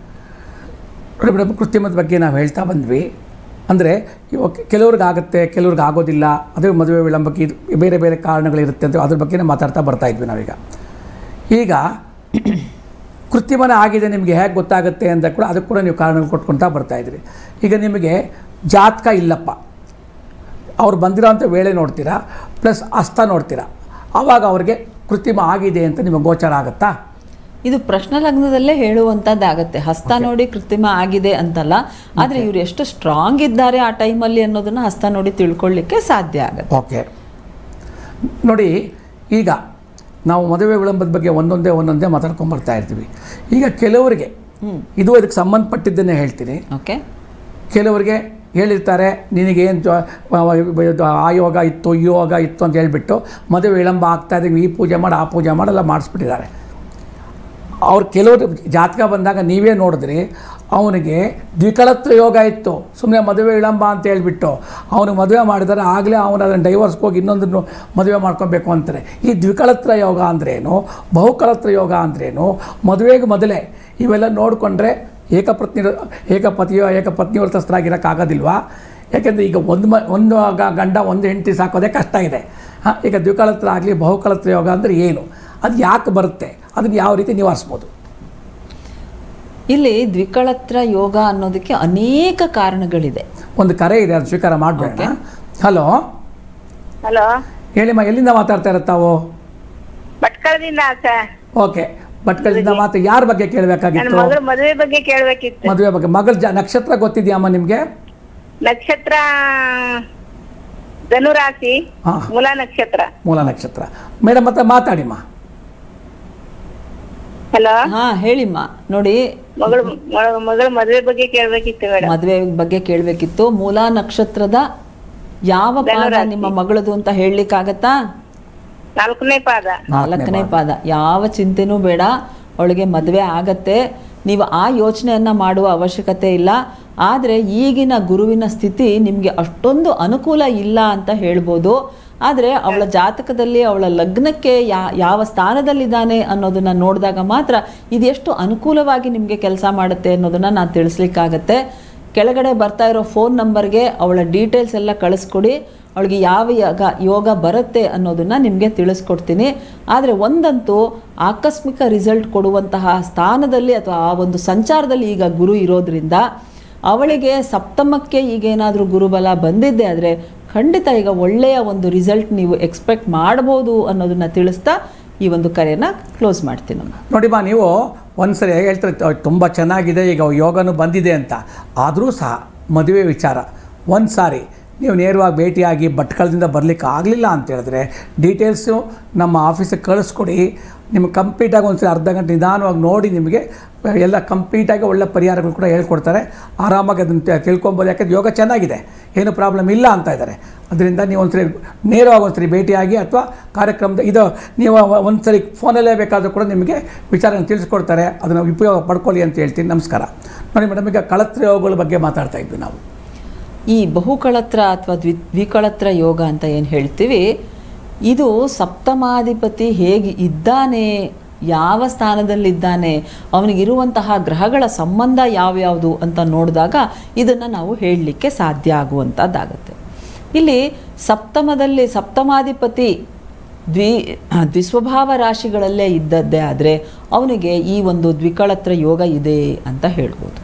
ನೋಡಿ ಮೇಡಮ್ ಕೃತ್ರಿಮದ ಬಗ್ಗೆ ನಾವು ಹೇಳ್ತಾ ಬಂದ್ವಿ ಅಂದರೆ ಇವಾಗ ಕೆಲವ್ರಿಗೆ ಆಗುತ್ತೆ ಕೆಲವ್ರಿಗೆ ಆಗೋದಿಲ್ಲ ಅದೇ ಮದುವೆ ವಿಳಂಬಕ್ಕೆ ಇದು ಬೇರೆ ಬೇರೆ ಕಾರಣಗಳಿರುತ್ತೆ ಅಂತ ಅದ್ರ ಬಗ್ಗೆನೇ ಮಾತಾಡ್ತಾ ಬರ್ತಾ ಇದ್ವಿ ನಾವೀಗ ಈಗ ಕೃತ್ರಿಮನ ಆಗಿದೆ ನಿಮಗೆ ಹೇಗೆ ಗೊತ್ತಾಗುತ್ತೆ ಅಂತ ಕೂಡ ಅದಕ್ಕೆ ಕೂಡ ನೀವು ಕಾರಣಗಳು ಕೊಟ್ಕೊಳ್ತಾ ಬರ್ತಾ ಇದ್ರಿ ಈಗ ನಿಮಗೆ ಜಾತಕ ಇಲ್ಲಪ್ಪ ಅವ್ರು ಬಂದಿರೋಂಥ ವೇಳೆ ನೋಡ್ತೀರಾ ಪ್ಲಸ್ ಹಸ್ತ ನೋಡ್ತೀರಾ ಆವಾಗ ಅವ್ರಿಗೆ ಕೃತ್ರಿಮ ಆಗಿದೆ ಅಂತ ನಿಮಗೆ ಗೋಚರ ಆಗುತ್ತಾ ಇದು ಪ್ರಶ್ನ ಲಗ್ನದಲ್ಲೇ ಹೇಳುವಂಥದ್ದಾಗತ್ತೆ ಹಸ್ತ ನೋಡಿ ಕೃತ್ರಿಮ ಆಗಿದೆ ಅಂತಲ್ಲ ಆದರೆ ಇವರು ಎಷ್ಟು ಸ್ಟ್ರಾಂಗ್ ಇದ್ದಾರೆ ಆ ಟೈಮಲ್ಲಿ ಅನ್ನೋದನ್ನ ಹಸ್ತ ನೋಡಿ ತಿಳ್ಕೊಳ್ಳಿಕ್ಕೆ ಸಾಧ್ಯ ಆಗುತ್ತೆ ಓಕೆ ನೋಡಿ ಈಗ ನಾವು ಮದುವೆ ವಿಳಂಬದ ಬಗ್ಗೆ ಒಂದೊಂದೇ ಒಂದೊಂದೇ ಮಾತಾಡ್ಕೊಂಡು ಬರ್ತಾ ಇರ್ತೀವಿ ಈಗ ಕೆಲವರಿಗೆ ಇದು ಅದಕ್ಕೆ ಸಂಬಂಧಪಟ್ಟಿದ್ದನ್ನೇ ಹೇಳ್ತೀನಿ ಓಕೆ ಕೆಲವರಿಗೆ ಹೇಳಿರ್ತಾರೆ ನಿನಗೇನು ಆಯೋಗ ಇತ್ತು ಈ ಯೋಗ ಇತ್ತು ಅಂತ ಹೇಳ್ಬಿಟ್ಟು ಮದುವೆ ವಿಳಂಬ ಆಗ್ತಾ ಇದ್ದೀವಿ ಈ ಪೂಜೆ ಮಾಡಿ ಆ ಪೂಜೆ ಮಾಡೆಲ್ಲ ಮಾಡಿಸ್ಬಿಟ್ಟಿದ್ದಾರೆ ಅವ್ರು ಕೆಲವರು ಜಾತಕ ಬಂದಾಗ ನೀವೇ ನೋಡಿದ್ರಿ ಅವನಿಗೆ ದ್ವಿಕಳತ್ರ ಯೋಗ ಇತ್ತು ಸುಮ್ಮನೆ ಮದುವೆ ವಿಳಂಬ ಅಂತ ಹೇಳ್ಬಿಟ್ಟು ಅವನು ಮದುವೆ ಮಾಡಿದರೆ ಆಗಲೇ ಅವನು ಅದನ್ನು ಡೈವರ್ಸ್ಗೆ ಹೋಗಿ ಇನ್ನೊಂದನ್ನು ಮದುವೆ ಮಾಡ್ಕೊಬೇಕು ಅಂತಾರೆ ಈ ದ್ವಿಕಳತ್ರ ಯೋಗ ಅಂದ್ರೇನು ಬಹುಕಳತ್ರ ಯೋಗ ಅಂದ್ರೇನು ಮದುವೆಗೆ ಮೊದಲೇ ಇವೆಲ್ಲ ನೋಡಿಕೊಂಡ್ರೆ ಏಕಪತ್ನಿ ಏಕಪತಿಯೋ ಏಕಪತ್ನಿವ್ರತಸ್ಥರಾಗಿರೋಕ್ಕಾಗೋದಿಲ್ವಾ ಯಾಕೆಂದರೆ ಈಗ ಒಂದು ಮ ಒಂದು ಗ- ಗಂಡ ಒಂದು ಹೆಂಡತಿ ಸಾಕೋದೇ ಕಷ್ಟ ಇದೆ ಹಾಂ ಈಗ ದ್ವಿಕಳತ್ರ ಆಗಲಿ ಬಹುಕಳತ್ರ ಯೋಗ ಅಂದರೆ ಏನು ಅದು ಯಾಕೆ ಬರುತ್ತೆ ಅದನ್ನು ಯಾವ ರೀತಿ ನಿವಾರಿಸ್ಬೋದು ಇಲ್ಲಿ ದ್ವಿಕಳತ್ರ ಯೋಗ ಅನ್ನೋದಕ್ಕೆ ಅನೇಕ ಕಾರಣಗಳಿದೆ ಒಂದು ಕರೆ ಇದೆ ಅದು ಸ್ವೀಕಾರ ಮಾಡಬೇಡ ಹಲೋ ಹಲೋ ಹೇಳಿಮ್ಮ ಎಲ್ಲಿಂದ ಮಾತಾಡ್ತಾ ಇರೋ ತಾವು ಭಟ್ಕಳದಿಂದ ಸರ್ ಓಕೆ ಭಟ್ಕಳದಿಂದ ಮಾತು ಯಾರ ಬಗ್ಗೆ ನನ್ನ ಕೇಳಬೇಕಾಗಿತ್ತು ಮಗಳ ಮದುವೆ ಬಗ್ಗೆ ಕೇಳ್ಬೇಕಿತ್ತು ಮದುವೆ ಬಗ್ಗೆ ಮಗಳ ಜ ನಕ್ಷತ್ರ ಗೊತ್ತಿದೆಯಮ್ಮ ನಿಮಗೆ ನಕ್ಷತ್ರ ಧನುರಾಶಿ ಹಾ. ಮೂಲ ನಕ್ಷತ್ರ ಮೂಲ ನಕ್ಷತ್ರ ಮೇಡಮ್ ಮತ್ತೆ ಮಾತಾಡಿಮ್ಮ ಹಲೋ ಹಾ ಹೇಳಿಮ್ಮ ನೋಡಿ ಮಗಳು ಮ- ಮಗಳ ಮದುವೆ ಬಗ್ಗೆ ಕೇಳ್ಬೇಕಿತ್ತು ಮೇಡಮ್ ಮದುವೆ ಬಗ್ಗೆ ಕೇಳಬೇಕಿತ್ತು ಮೂಲ ನಕ್ಷತ್ರದ ಯಾವ ಪಾದ ನಿಮ್ಮ ಮಗಳದು ಅಂತ ಹೇಳಲಿಕ್ಕಾಗತ್ತಾ ನಾಲ್ಕನೇ ಪಾದ ನಾಲ್ಕನೇ ಪಾದ ಯಾವ ಚಿಂತೆನೂ ಬೇಡ ಅವಳಿಗೆ ಮದುವೆ ಆಗತ್ತೆ ನೀವು ಆ ಯೋಚನೆಯನ್ನು ಮಾಡುವ ಅವಶ್ಯಕತೆ ಇಲ್ಲ ಆದರೆ ಈಗಿನ ಗುರುವಿನ ಸ್ಥಿತಿ ನಿಮಗೆ ಅಷ್ಟೊಂದು ಅನುಕೂಲ ಇಲ್ಲ ಅಂತ ಹೇಳ್ಬೋದು ಆದರೆ ಅವಳ ಜಾತಕದಲ್ಲಿ ಅವಳ ಲಗ್ನಕ್ಕೆ ಯಾ ಯಾವ ಸ್ಥಾನದಲ್ಲಿದ್ದಾನೆ ಅನ್ನೋದನ್ನು ನೋಡಿದಾಗ ಮಾತ್ರ ಇದೆಷ್ಟು ಅನುಕೂಲವಾಗಿ ನಿಮಗೆ ಕೆಲಸ ಮಾಡುತ್ತೆ ಅನ್ನೋದನ್ನು ನಾನು ತಿಳಿಸ್ಲಿಕ್ಕಾಗತ್ತೆ ಕೆಳಗಡೆ ಬರ್ತಾ ಇರೋ ಫೋನ್ ನಂಬರ್ಗೆ ಅವಳ ಡೀಟೇಲ್ಸ್ ಎಲ್ಲ ಕಳಿಸ್ಕೊಡಿ ಅವಳಿಗೆ ಯಾವ ಯೋಗ ಯೋಗ ಬರುತ್ತೆ ಅನ್ನೋದನ್ನು ನಿಮಗೆ ತಿಳಿಸ್ಕೊಡ್ತೀನಿ ಆದರೆ ಒಂದಂತೂ ಆಕಸ್ಮಿಕ ರಿಸಲ್ಟ್ ಕೊಡುವಂತಹ ಸ್ಥಾನದಲ್ಲಿ ಅಥವಾ ಆ ಒಂದು ಸಂಚಾರದಲ್ಲಿ ಈಗ ಗುರು ಇರೋದ್ರಿಂದ ಅವಳಿಗೆ ಸಪ್ತಮಕ್ಕೆ ಈಗ ಏನಾದರೂ ಗುರುಬಲ ಬಂದಿದ್ದೆ ಆದರೆ ಖಂಡಿತ ಈಗ ಒಳ್ಳೆಯ ಒಂದು ರಿಸಲ್ಟ್ ನೀವು ಎಕ್ಸ್ಪೆಕ್ಟ್ ಮಾಡ್ಬೋದು ಅನ್ನೋದನ್ನು ತಿಳಿಸ್ತಾ ಈ ಒಂದು ಕರೆಯನ್ನು ಕ್ಲೋಸ್ ಮಾಡ್ತೀನಮ್ಮ ನೋಡಿಮ್ಮ ನೀವು ಒಂದ್ಸರಿ ಹೇಳ್ತಾರೆ ತುಂಬ ಚೆನ್ನಾಗಿದೆ ಈಗ ಯೋಗನೂ ಬಂದಿದೆ ಅಂತ ಆದರೂ ಸಹ ಮದುವೆ ವಿಚಾರ ಒಂದು ಸಾರಿ ನೀವು ನೇರವಾಗಿ ಭೇಟಿಯಾಗಿ ಭಟ್ಕಳದಿಂದ ಬರಲಿಕ್ಕೆ ಆಗಲಿಲ್ಲ ಅಂತ ಹೇಳಿದ್ರೆ ಡೀಟೇಲ್ಸು ನಮ್ಮ ಆಫೀಸಿಗೆ ಕಳಿಸ್ಕೊಡಿ ನಿಮ್ಗೆ ಕಂಪ್ಲೀಟಾಗಿ ಒಂದ್ಸರಿ ಅರ್ಧ ಗಂಟೆ ನಿಧಾನವಾಗಿ ನೋಡಿ ನಿಮಗೆ ಎಲ್ಲ ಕಂಪ್ಲೀಟಾಗಿ ಒಳ್ಳೆ ಪರಿಹಾರಗಳು ಕೂಡ ಹೇಳ್ಕೊಡ್ತಾರೆ ಆರಾಮಾಗಿ ಅದನ್ನು ತಿ- ತಿಳ್ಕೊಬೋದು ಯಾಕಂದ್ರೆ ಯೋಗ ಚೆನ್ನಾಗಿದೆ ಏನು ಪ್ರಾಬ್ಲಮ್ ಇಲ್ಲ ಅಂತ ಇದ್ದಾರೆ ಅದರಿಂದ ನೀವು ಒಂದ್ಸರಿ ನೇರವಾಗಿ ಒಂದ್ಸರಿ ಭೇಟಿಯಾಗಿ ಅಥವಾ ಕಾರ್ಯಕ್ರಮದ ಇದು ನೀವು ಒಂದ್ಸರಿ ಫೋನಲ್ಲೇ ಬೇಕಾದರೂ ಕೂಡ ನಿಮಗೆ ವಿಚಾರನ ತಿಳಿಸ್ಕೊಡ್ತಾರೆ ಅದನ್ನು ಉಪಯೋಗ ಪಡ್ಕೊಳ್ಳಿ ಅಂತ ಹೇಳ್ತೀನಿ ನಮಸ್ಕಾರ ನೋಡಿ ಮೇಡಮ್ ಈಗ ಕಳತ್ರ ಯೋಗಗಳ ಬಗ್ಗೆ ಮಾತಾಡ್ತಾ ಇದ್ವಿ ನಾವು ಈ ಬಹುಕಳತ್ರ ಅಥವಾ ದ್ವಿ ದ್ವಿಕಳತ್ರ ಯೋಗ ಅಂತ ಏನು ಹೇಳ್ತೀವಿ ಇದು ಸಪ್ತಮಾಧಿಪತಿ ಹೇಗೆ ಇದ್ದಾನೆ ಯಾವ ಸ್ಥಾನದಲ್ಲಿದ್ದಾನೆ ಅವನಿಗಿರುವಂತಹ ಗ್ರಹಗಳ ಸಂಬಂಧ ಯಾವ್ಯಾವುದು ಅಂತ ನೋಡಿದಾಗ ಇದನ್ನು ನಾವು ಹೇಳಲಿಕ್ಕೆ ಸಾಧ್ಯ ಆಗುವಂಥದ್ದಾಗತ್ತೆ ಇಲ್ಲಿ ಸಪ್ತಮದಲ್ಲಿ ಸಪ್ತಮಾಧಿಪತಿ ದ್ವಿ ದ್ವಿಸ್ವಭಾವ ರಾಶಿಗಳಲ್ಲೇ ಇದ್ದದ್ದೇ ಆದರೆ ಅವನಿಗೆ ಈ ಒಂದು ದ್ವಿಕಳತ್ರ ಯೋಗ ಇದೆ ಅಂತ ಹೇಳ್ಬೋದು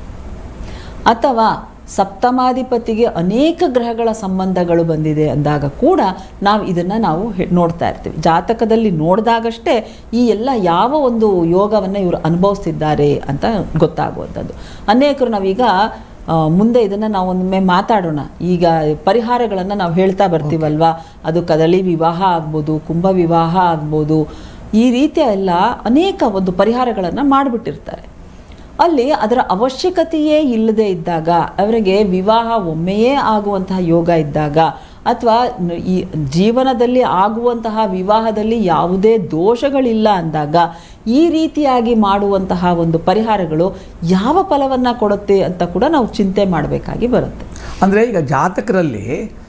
ಅಥವಾ ಸಪ್ತಮಾಧಿಪತಿಗೆ ಅನೇಕ ಗ್ರಹಗಳ ಸಂಬಂಧಗಳು ಬಂದಿದೆ ಅಂದಾಗ ಕೂಡ ನಾವು ಇದನ್ನು ನಾವು ಹೆ- ನೋಡ್ತಾ ಇರ್ತೀವಿ ಜಾತಕದಲ್ಲಿ ನೋಡಿದಾಗಷ್ಟೇ ಈ ಎಲ್ಲ ಯಾವ ಒಂದು ಯೋಗವನ್ನು ಇವರು ಅನುಭವಿಸ್ತಿದ್ದಾರೆ ಅಂತ ಗೊತ್ತಾಗುವಂಥದ್ದು ಅನೇಕರು ನಾವೀಗ ಆ, ಮುಂದೆ ಇದನ್ನು ನಾವು ಒಮ್ಮೆ ಮಾತಾಡೋಣ ಈಗ ಪರಿಹಾರಗಳನ್ನು ನಾವು ಹೇಳ್ತಾ ಬರ್ತೀವಲ್ವಾ ಅದು ಕದಳಿ ವಿವಾಹ ಆಗ್ಬೋದು ಕುಂಭ ವಿವಾಹ ಆಗ್ಬೋದು ಈ ರೀತಿಯ ಎಲ್ಲ ಅನೇಕ ಒಂದು ಪರಿಹಾರಗಳನ್ನು ಮಾಡಿಬಿಟ್ಟಿರ್ತಾರೆ ಅಲ್ಲಿ ಅದರ ಅವಶ್ಯಕತೆಯೇ ಇಲ್ಲದೆ ಇದ್ದಾಗ ಅವರಿಗೆ ವಿವಾಹ ಒಮ್ಮೆಯೇ ಆಗುವಂತಹ ಯೋಗ ಇದ್ದಾಗ ಅಥವಾ ಈ ಜೀವನದಲ್ಲಿ ಆಗುವಂತಹ ವಿವಾಹದಲ್ಲಿ ಯಾವುದೇ ದೋಷಗಳಿಲ್ಲ ಅಂದಾಗ ಈ ರೀತಿಯಾಗಿ ಮಾಡುವಂತಹ ಒಂದು ಪರಿಹಾರಗಳು ಯಾವ ಫಲವನ್ನು ಕೊಡುತ್ತೆ ಅಂತ ಕೂಡ ನಾವು ಚಿಂತೆ ಮಾಡಬೇಕಾಗಿ ಬರುತ್ತೆ ಅಂದರೆ ಈಗ ಜಾತಕರಲ್ಲಿ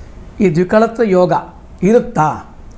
ಈ ದ್ವಿಕಳತ್ವ ಯೋಗ ಇರುತ್ತಾ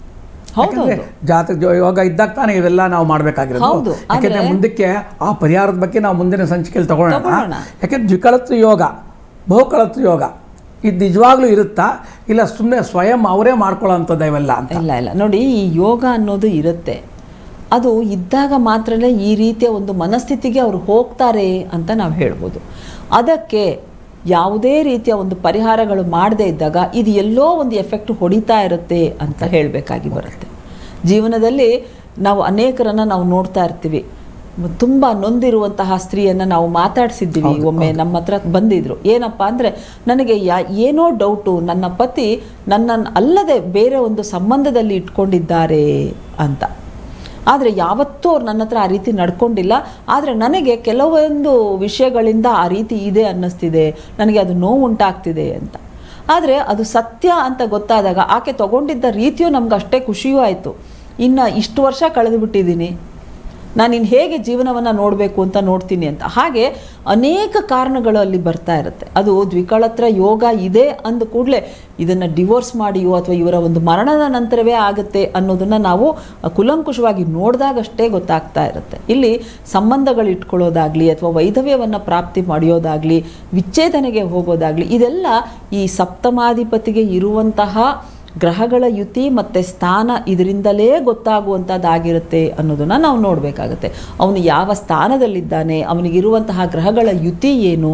ಹೌದು ಯಾಕಂದ್ರೆ ಜಾತಕ ಜೋ- ಯೋಗ ಇದ್ದಾಗ ತಾನೇ ಇವೆಲ್ಲ ನಾವು ಮಾಡಬೇಕಾಗಿರೋದು ಹೌದು, ಯಾಕೆಂದ್ರೆ ಆದ್ರೆ- ಮುಂದಕ್ಕೆ ಆ ಪರಿಹಾರದ ಬಗ್ಗೆ ನಾವು ಮುಂದಿನ ಸಂಚಿಕೆಯಲ್ಲಿ ತಗೊಳ್ಳೋಣ ತಗೊಳ್ಳೋಣ. ಯಾಕೆಂದ್ರೆ ದ್ವಿಕಳತ್ವ ಯೋಗ ಬಹುಕಳತ್ವ ಯೋಗ ಇದು ನಿಜವಾಗ್ಲೂ ಇರುತ್ತಾ ಇಲ್ಲ ಸುಮ್ಮನೆ ಸ್ವಯಂ ಅವರೇ ಮಾಡ್ಕೊಳ್ಳೋಂಥದ್ದು ಇವೆಲ್ಲ ಅಂತ ಇಲ್ಲ ಇಲ್ಲ ನೋಡಿ ಈ ಯೋಗ ಅನ್ನೋದು ಇರುತ್ತೆ ಅದು ಇದ್ದಾಗ ಮಾತ್ರನೇ ಈ ರೀತಿಯ ಒಂದು ಮನಸ್ಥಿತಿಗೆ ಅವರು ಹೋಗ್ತಾರೆ ಅಂತ ನಾವು ಹೇಳ್ಬೋದು ಅದಕ್ಕೆ ಯಾವುದೇ ರೀತಿಯ ಒಂದು ಪರಿಹಾರಗಳು ಮಾಡದೇ ಇದ್ದಾಗ ಇದು ಎಲ್ಲೋ ಒಂದು ಎಫೆಕ್ಟ್ ಹೊಡಿತಾ ಇರುತ್ತೆ ಅಂತ ಹೇಳಬೇಕಾಗಿ ಬರುತ್ತೆ ಜೀವನದಲ್ಲಿ ನಾವು ಅನೇಕರನ್ನು ನಾವು ನೋಡ್ತಾ ಇರ್ತೀವಿ ತುಂಬ ನೊಂದಿರುವಂತಹ ಸ್ತ್ರೀಯನ್ನು ನಾವು ಮಾತಾಡಿಸಿದ್ದೀವಿ ಒಮ್ಮೆ ನಮ್ಮ ಹತ್ರ ಬಂದಿದ್ರು ಏನಪ್ಪ ಅಂದರೆ ನನಗೆ ಯಾ ಏನೋ ಡೌಟು ನನ್ನ ಪತಿ ನನ್ನನ್ನು ಅಲ್ಲದೆ ಬೇರೆ ಒಂದು ಸಂಬಂಧದಲ್ಲಿ ಇಟ್ಕೊಂಡಿದ್ದಾರೆ ಅಂತ ಆದರೆ ಯಾವತ್ತೂ ಅವ್ರು ನನ್ನ ಹತ್ರ ಆ ರೀತಿ ನಡ್ಕೊಂಡಿಲ್ಲ ಆದರೆ ನನಗೆ ಕೆಲವೊಂದು ವಿಷಯಗಳಿಂದ ಆ ರೀತಿ ಇದೆ ಅನ್ನಿಸ್ತಿದೆ ನನಗೆ ಅದು ನೋವು ಉಂಟಾಗ್ತಿದೆ ಅಂತ ಆದರೆ ಅದು ಸತ್ಯ ಅಂತ ಗೊತ್ತಾದಾಗ ಆಕೆ ತಗೊಂಡಿದ್ದ ರೀತಿಯೂ ನಮ್ಗೆ ಅಷ್ಟೇ ಖುಷಿಯೂ ಆಯಿತು ಇನ್ನು ಇಷ್ಟು ವರ್ಷ ಕಳೆದು ಬಿಟ್ಟಿದ್ದೀನಿ ನಾನು ಇನ್ನು ಹೇಗೆ ಜೀವನವನ್ನು ನೋಡಬೇಕು ಅಂತ ನೋಡ್ತೀನಿ ಅಂತ ಹಾಗೆ ಅನೇಕ ಕಾರಣಗಳು ಅಲ್ಲಿ ಬರ್ತಾ ಇರುತ್ತೆ ಅದು ದ್ವಿಕಳತ್ರ ಯೋಗ ಇದೆ ಅಂದ ಕೂಡಲೇ ಇದನ್ನು ಡಿವೋರ್ಸ್ ಮಾಡಿಯೋ ಅಥವಾ ಇವರ ಒಂದು ಮರಣದ ನಂತರವೇ ಆಗುತ್ತೆ ಅನ್ನೋದನ್ನು ನಾವು ಕುಲಂಕುಷವಾಗಿ ನೋಡಿದಾಗಷ್ಟೇ ಗೊತ್ತಾಗ್ತಾ ಇರುತ್ತೆ ಇಲ್ಲಿ ಸಂಬಂಧಗಳು ಇಟ್ಕೊಳ್ಳೋದಾಗಲಿ ಅಥವಾ ವೈಧವ್ಯವನ್ನು ಪ್ರಾಪ್ತಿ ಮಾಡಿಯೋದಾಗಲಿ ವಿಚ್ಛೇದನೆಗೆ ಹೋಗೋದಾಗಲಿ ಇದೆಲ್ಲ ಈ ಸಪ್ತಮಾಧಿಪತಿಗೆ ಇರುವಂತಹ ಗ್ರಹಗಳ ಯುತಿ ಮತ್ತು ಸ್ಥಾನ ಇದರಿಂದಲೇ ಗೊತ್ತಾಗುವಂಥದ್ದಾಗಿರುತ್ತೆ ಅನ್ನೋದನ್ನು ನಾವು ನೋಡಬೇಕಾಗತ್ತೆ ಅವನು ಯಾವ ಸ್ಥಾನದಲ್ಲಿದ್ದಾನೆ ಅವನಿಗಿರುವಂತಹ ಗ್ರಹಗಳ ಯುತಿ ಏನು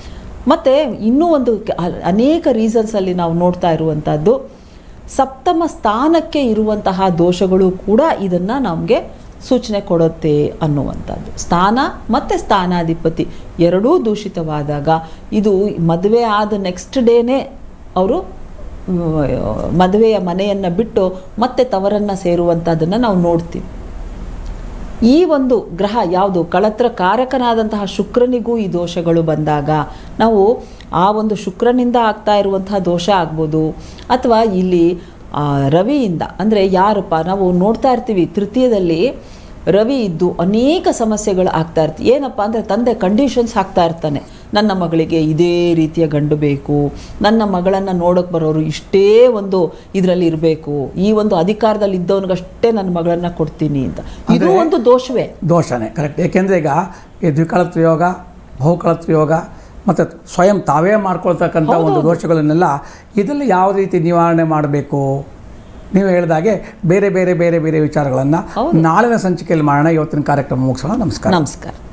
ಮತ್ತು ಇನ್ನೂ ಒಂದು ಕ- ಅ- ಅನೇಕ ರೀಸನ್ಸಲ್ಲಿ ನಾವು ನೋಡ್ತಾ ಇರುವಂಥದ್ದು ಸಪ್ತಮ ಸ್ಥಾನಕ್ಕೆ ಇರುವಂತಹ ದೋಷಗಳು ಕೂಡ ಇದನ್ನು ನಮಗೆ ಸೂಚನೆ ಕೊಡುತ್ತೆ ಅನ್ನುವಂಥದ್ದು ಸ್ಥಾನ ಮತ್ತು ಸ್ಥಾನಾಧಿಪತಿ ಎರಡೂ ದೂಷಿತವಾದಾಗ ಇದು ಮದುವೆ ಆದ ನೆಕ್ಸ್ಟ್ ಡೇನೇ ಅವರು ಮದುವೆಯ ಮನೆಯನ್ನು ಬಿಟ್ಟು ಮತ್ತೆ ತವರನ್ನು ಸೇರುವಂಥದ್ದನ್ನು ನಾವು ನೋಡ್ತೀವಿ ಈ ಒಂದು ಗ್ರಹ ಯಾವುದು ಕಳತ್ರ ಕಾರಕನಾದಂತಹ ಶುಕ್ರನಿಗೂ ಈ ದೋಷಗಳು ಬಂದಾಗ ನಾವು ಆ ಒಂದು ಶುಕ್ರನಿಂದ ಆಗ್ತಾ ಇರುವಂತಹ ದೋಷ ಆಗ್ಬೋದು ಅಥವಾ ಇಲ್ಲಿ ಆ, ರವಿಯಿಂದ ಅಂದರೆ ಯಾರಪ್ಪ ನಾವು ನೋಡ್ತಾ ಇರ್ತೀವಿ ತೃತೀಯದಲ್ಲಿ ರವಿ ಇದ್ದು ಅನೇಕ ಸಮಸ್ಯೆಗಳು ಆಗ್ತಾ ಇರ್ತೀವಿ ಏನಪ್ಪ ಅಂದರೆ ತಂದೆ ಕಂಡೀಷನ್ಸ್ ಹಾಕ್ತಾ ಇರ್ತಾನೆ ನನ್ನ ಮಗಳಿಗೆ ಇದೇ ರೀತಿಯ ಗಂಡು ಬೇಕು ನನ್ನ ಮಗಳನ್ನು ನೋಡೋಕೆ ಬರೋರು ಇಷ್ಟೇ ಒಂದು ಇದರಲ್ಲಿ ಇರಬೇಕು ಈ ಒಂದು ಅಧಿಕಾರದಲ್ಲಿ ಇದ್ದವನಿಗಷ್ಟೇ ನನ್ನ ಮಗಳನ್ನ ಕೊಡ್ತೀನಿ ಅಂತ ಇದು ಒಂದು ದೋಷವೇ ದೋಷನೇ ಕರೆಕ್ಟ್ ಏಕೆಂದರೆ ಈಗ ಈ ದ್ವಿಕಳತ್ವ ಯೋಗ ಬಹುಕಳತ್ವ ಯೋಗ ಮತ್ತು ಸ್ವಯಂ ತಾವೇ ಮಾಡ್ಕೊಳ್ತಕ್ಕಂಥ ಒಂದು ದೋಷಗಳನ್ನೆಲ್ಲ ಇದರಲ್ಲಿ ಯಾವ ರೀತಿ ನಿವಾರಣೆ ಮಾಡಬೇಕು ನೀವು ಹೇಳಿದಾಗೆ ಬೇರೆ ಬೇರೆ ಬೇರೆ ಬೇರೆ ವಿಚಾರಗಳನ್ನು ನಾಳಿನ ಸಂಚಿಕೆಯಲ್ಲಿ ಮಾಡೋಣ ಇವತ್ತಿನ ಕಾರ್ಯಕ್ರಮ ಮುಗಿಸೋಣ ನಮಸ್ಕಾರ ನಮಸ್ಕಾರ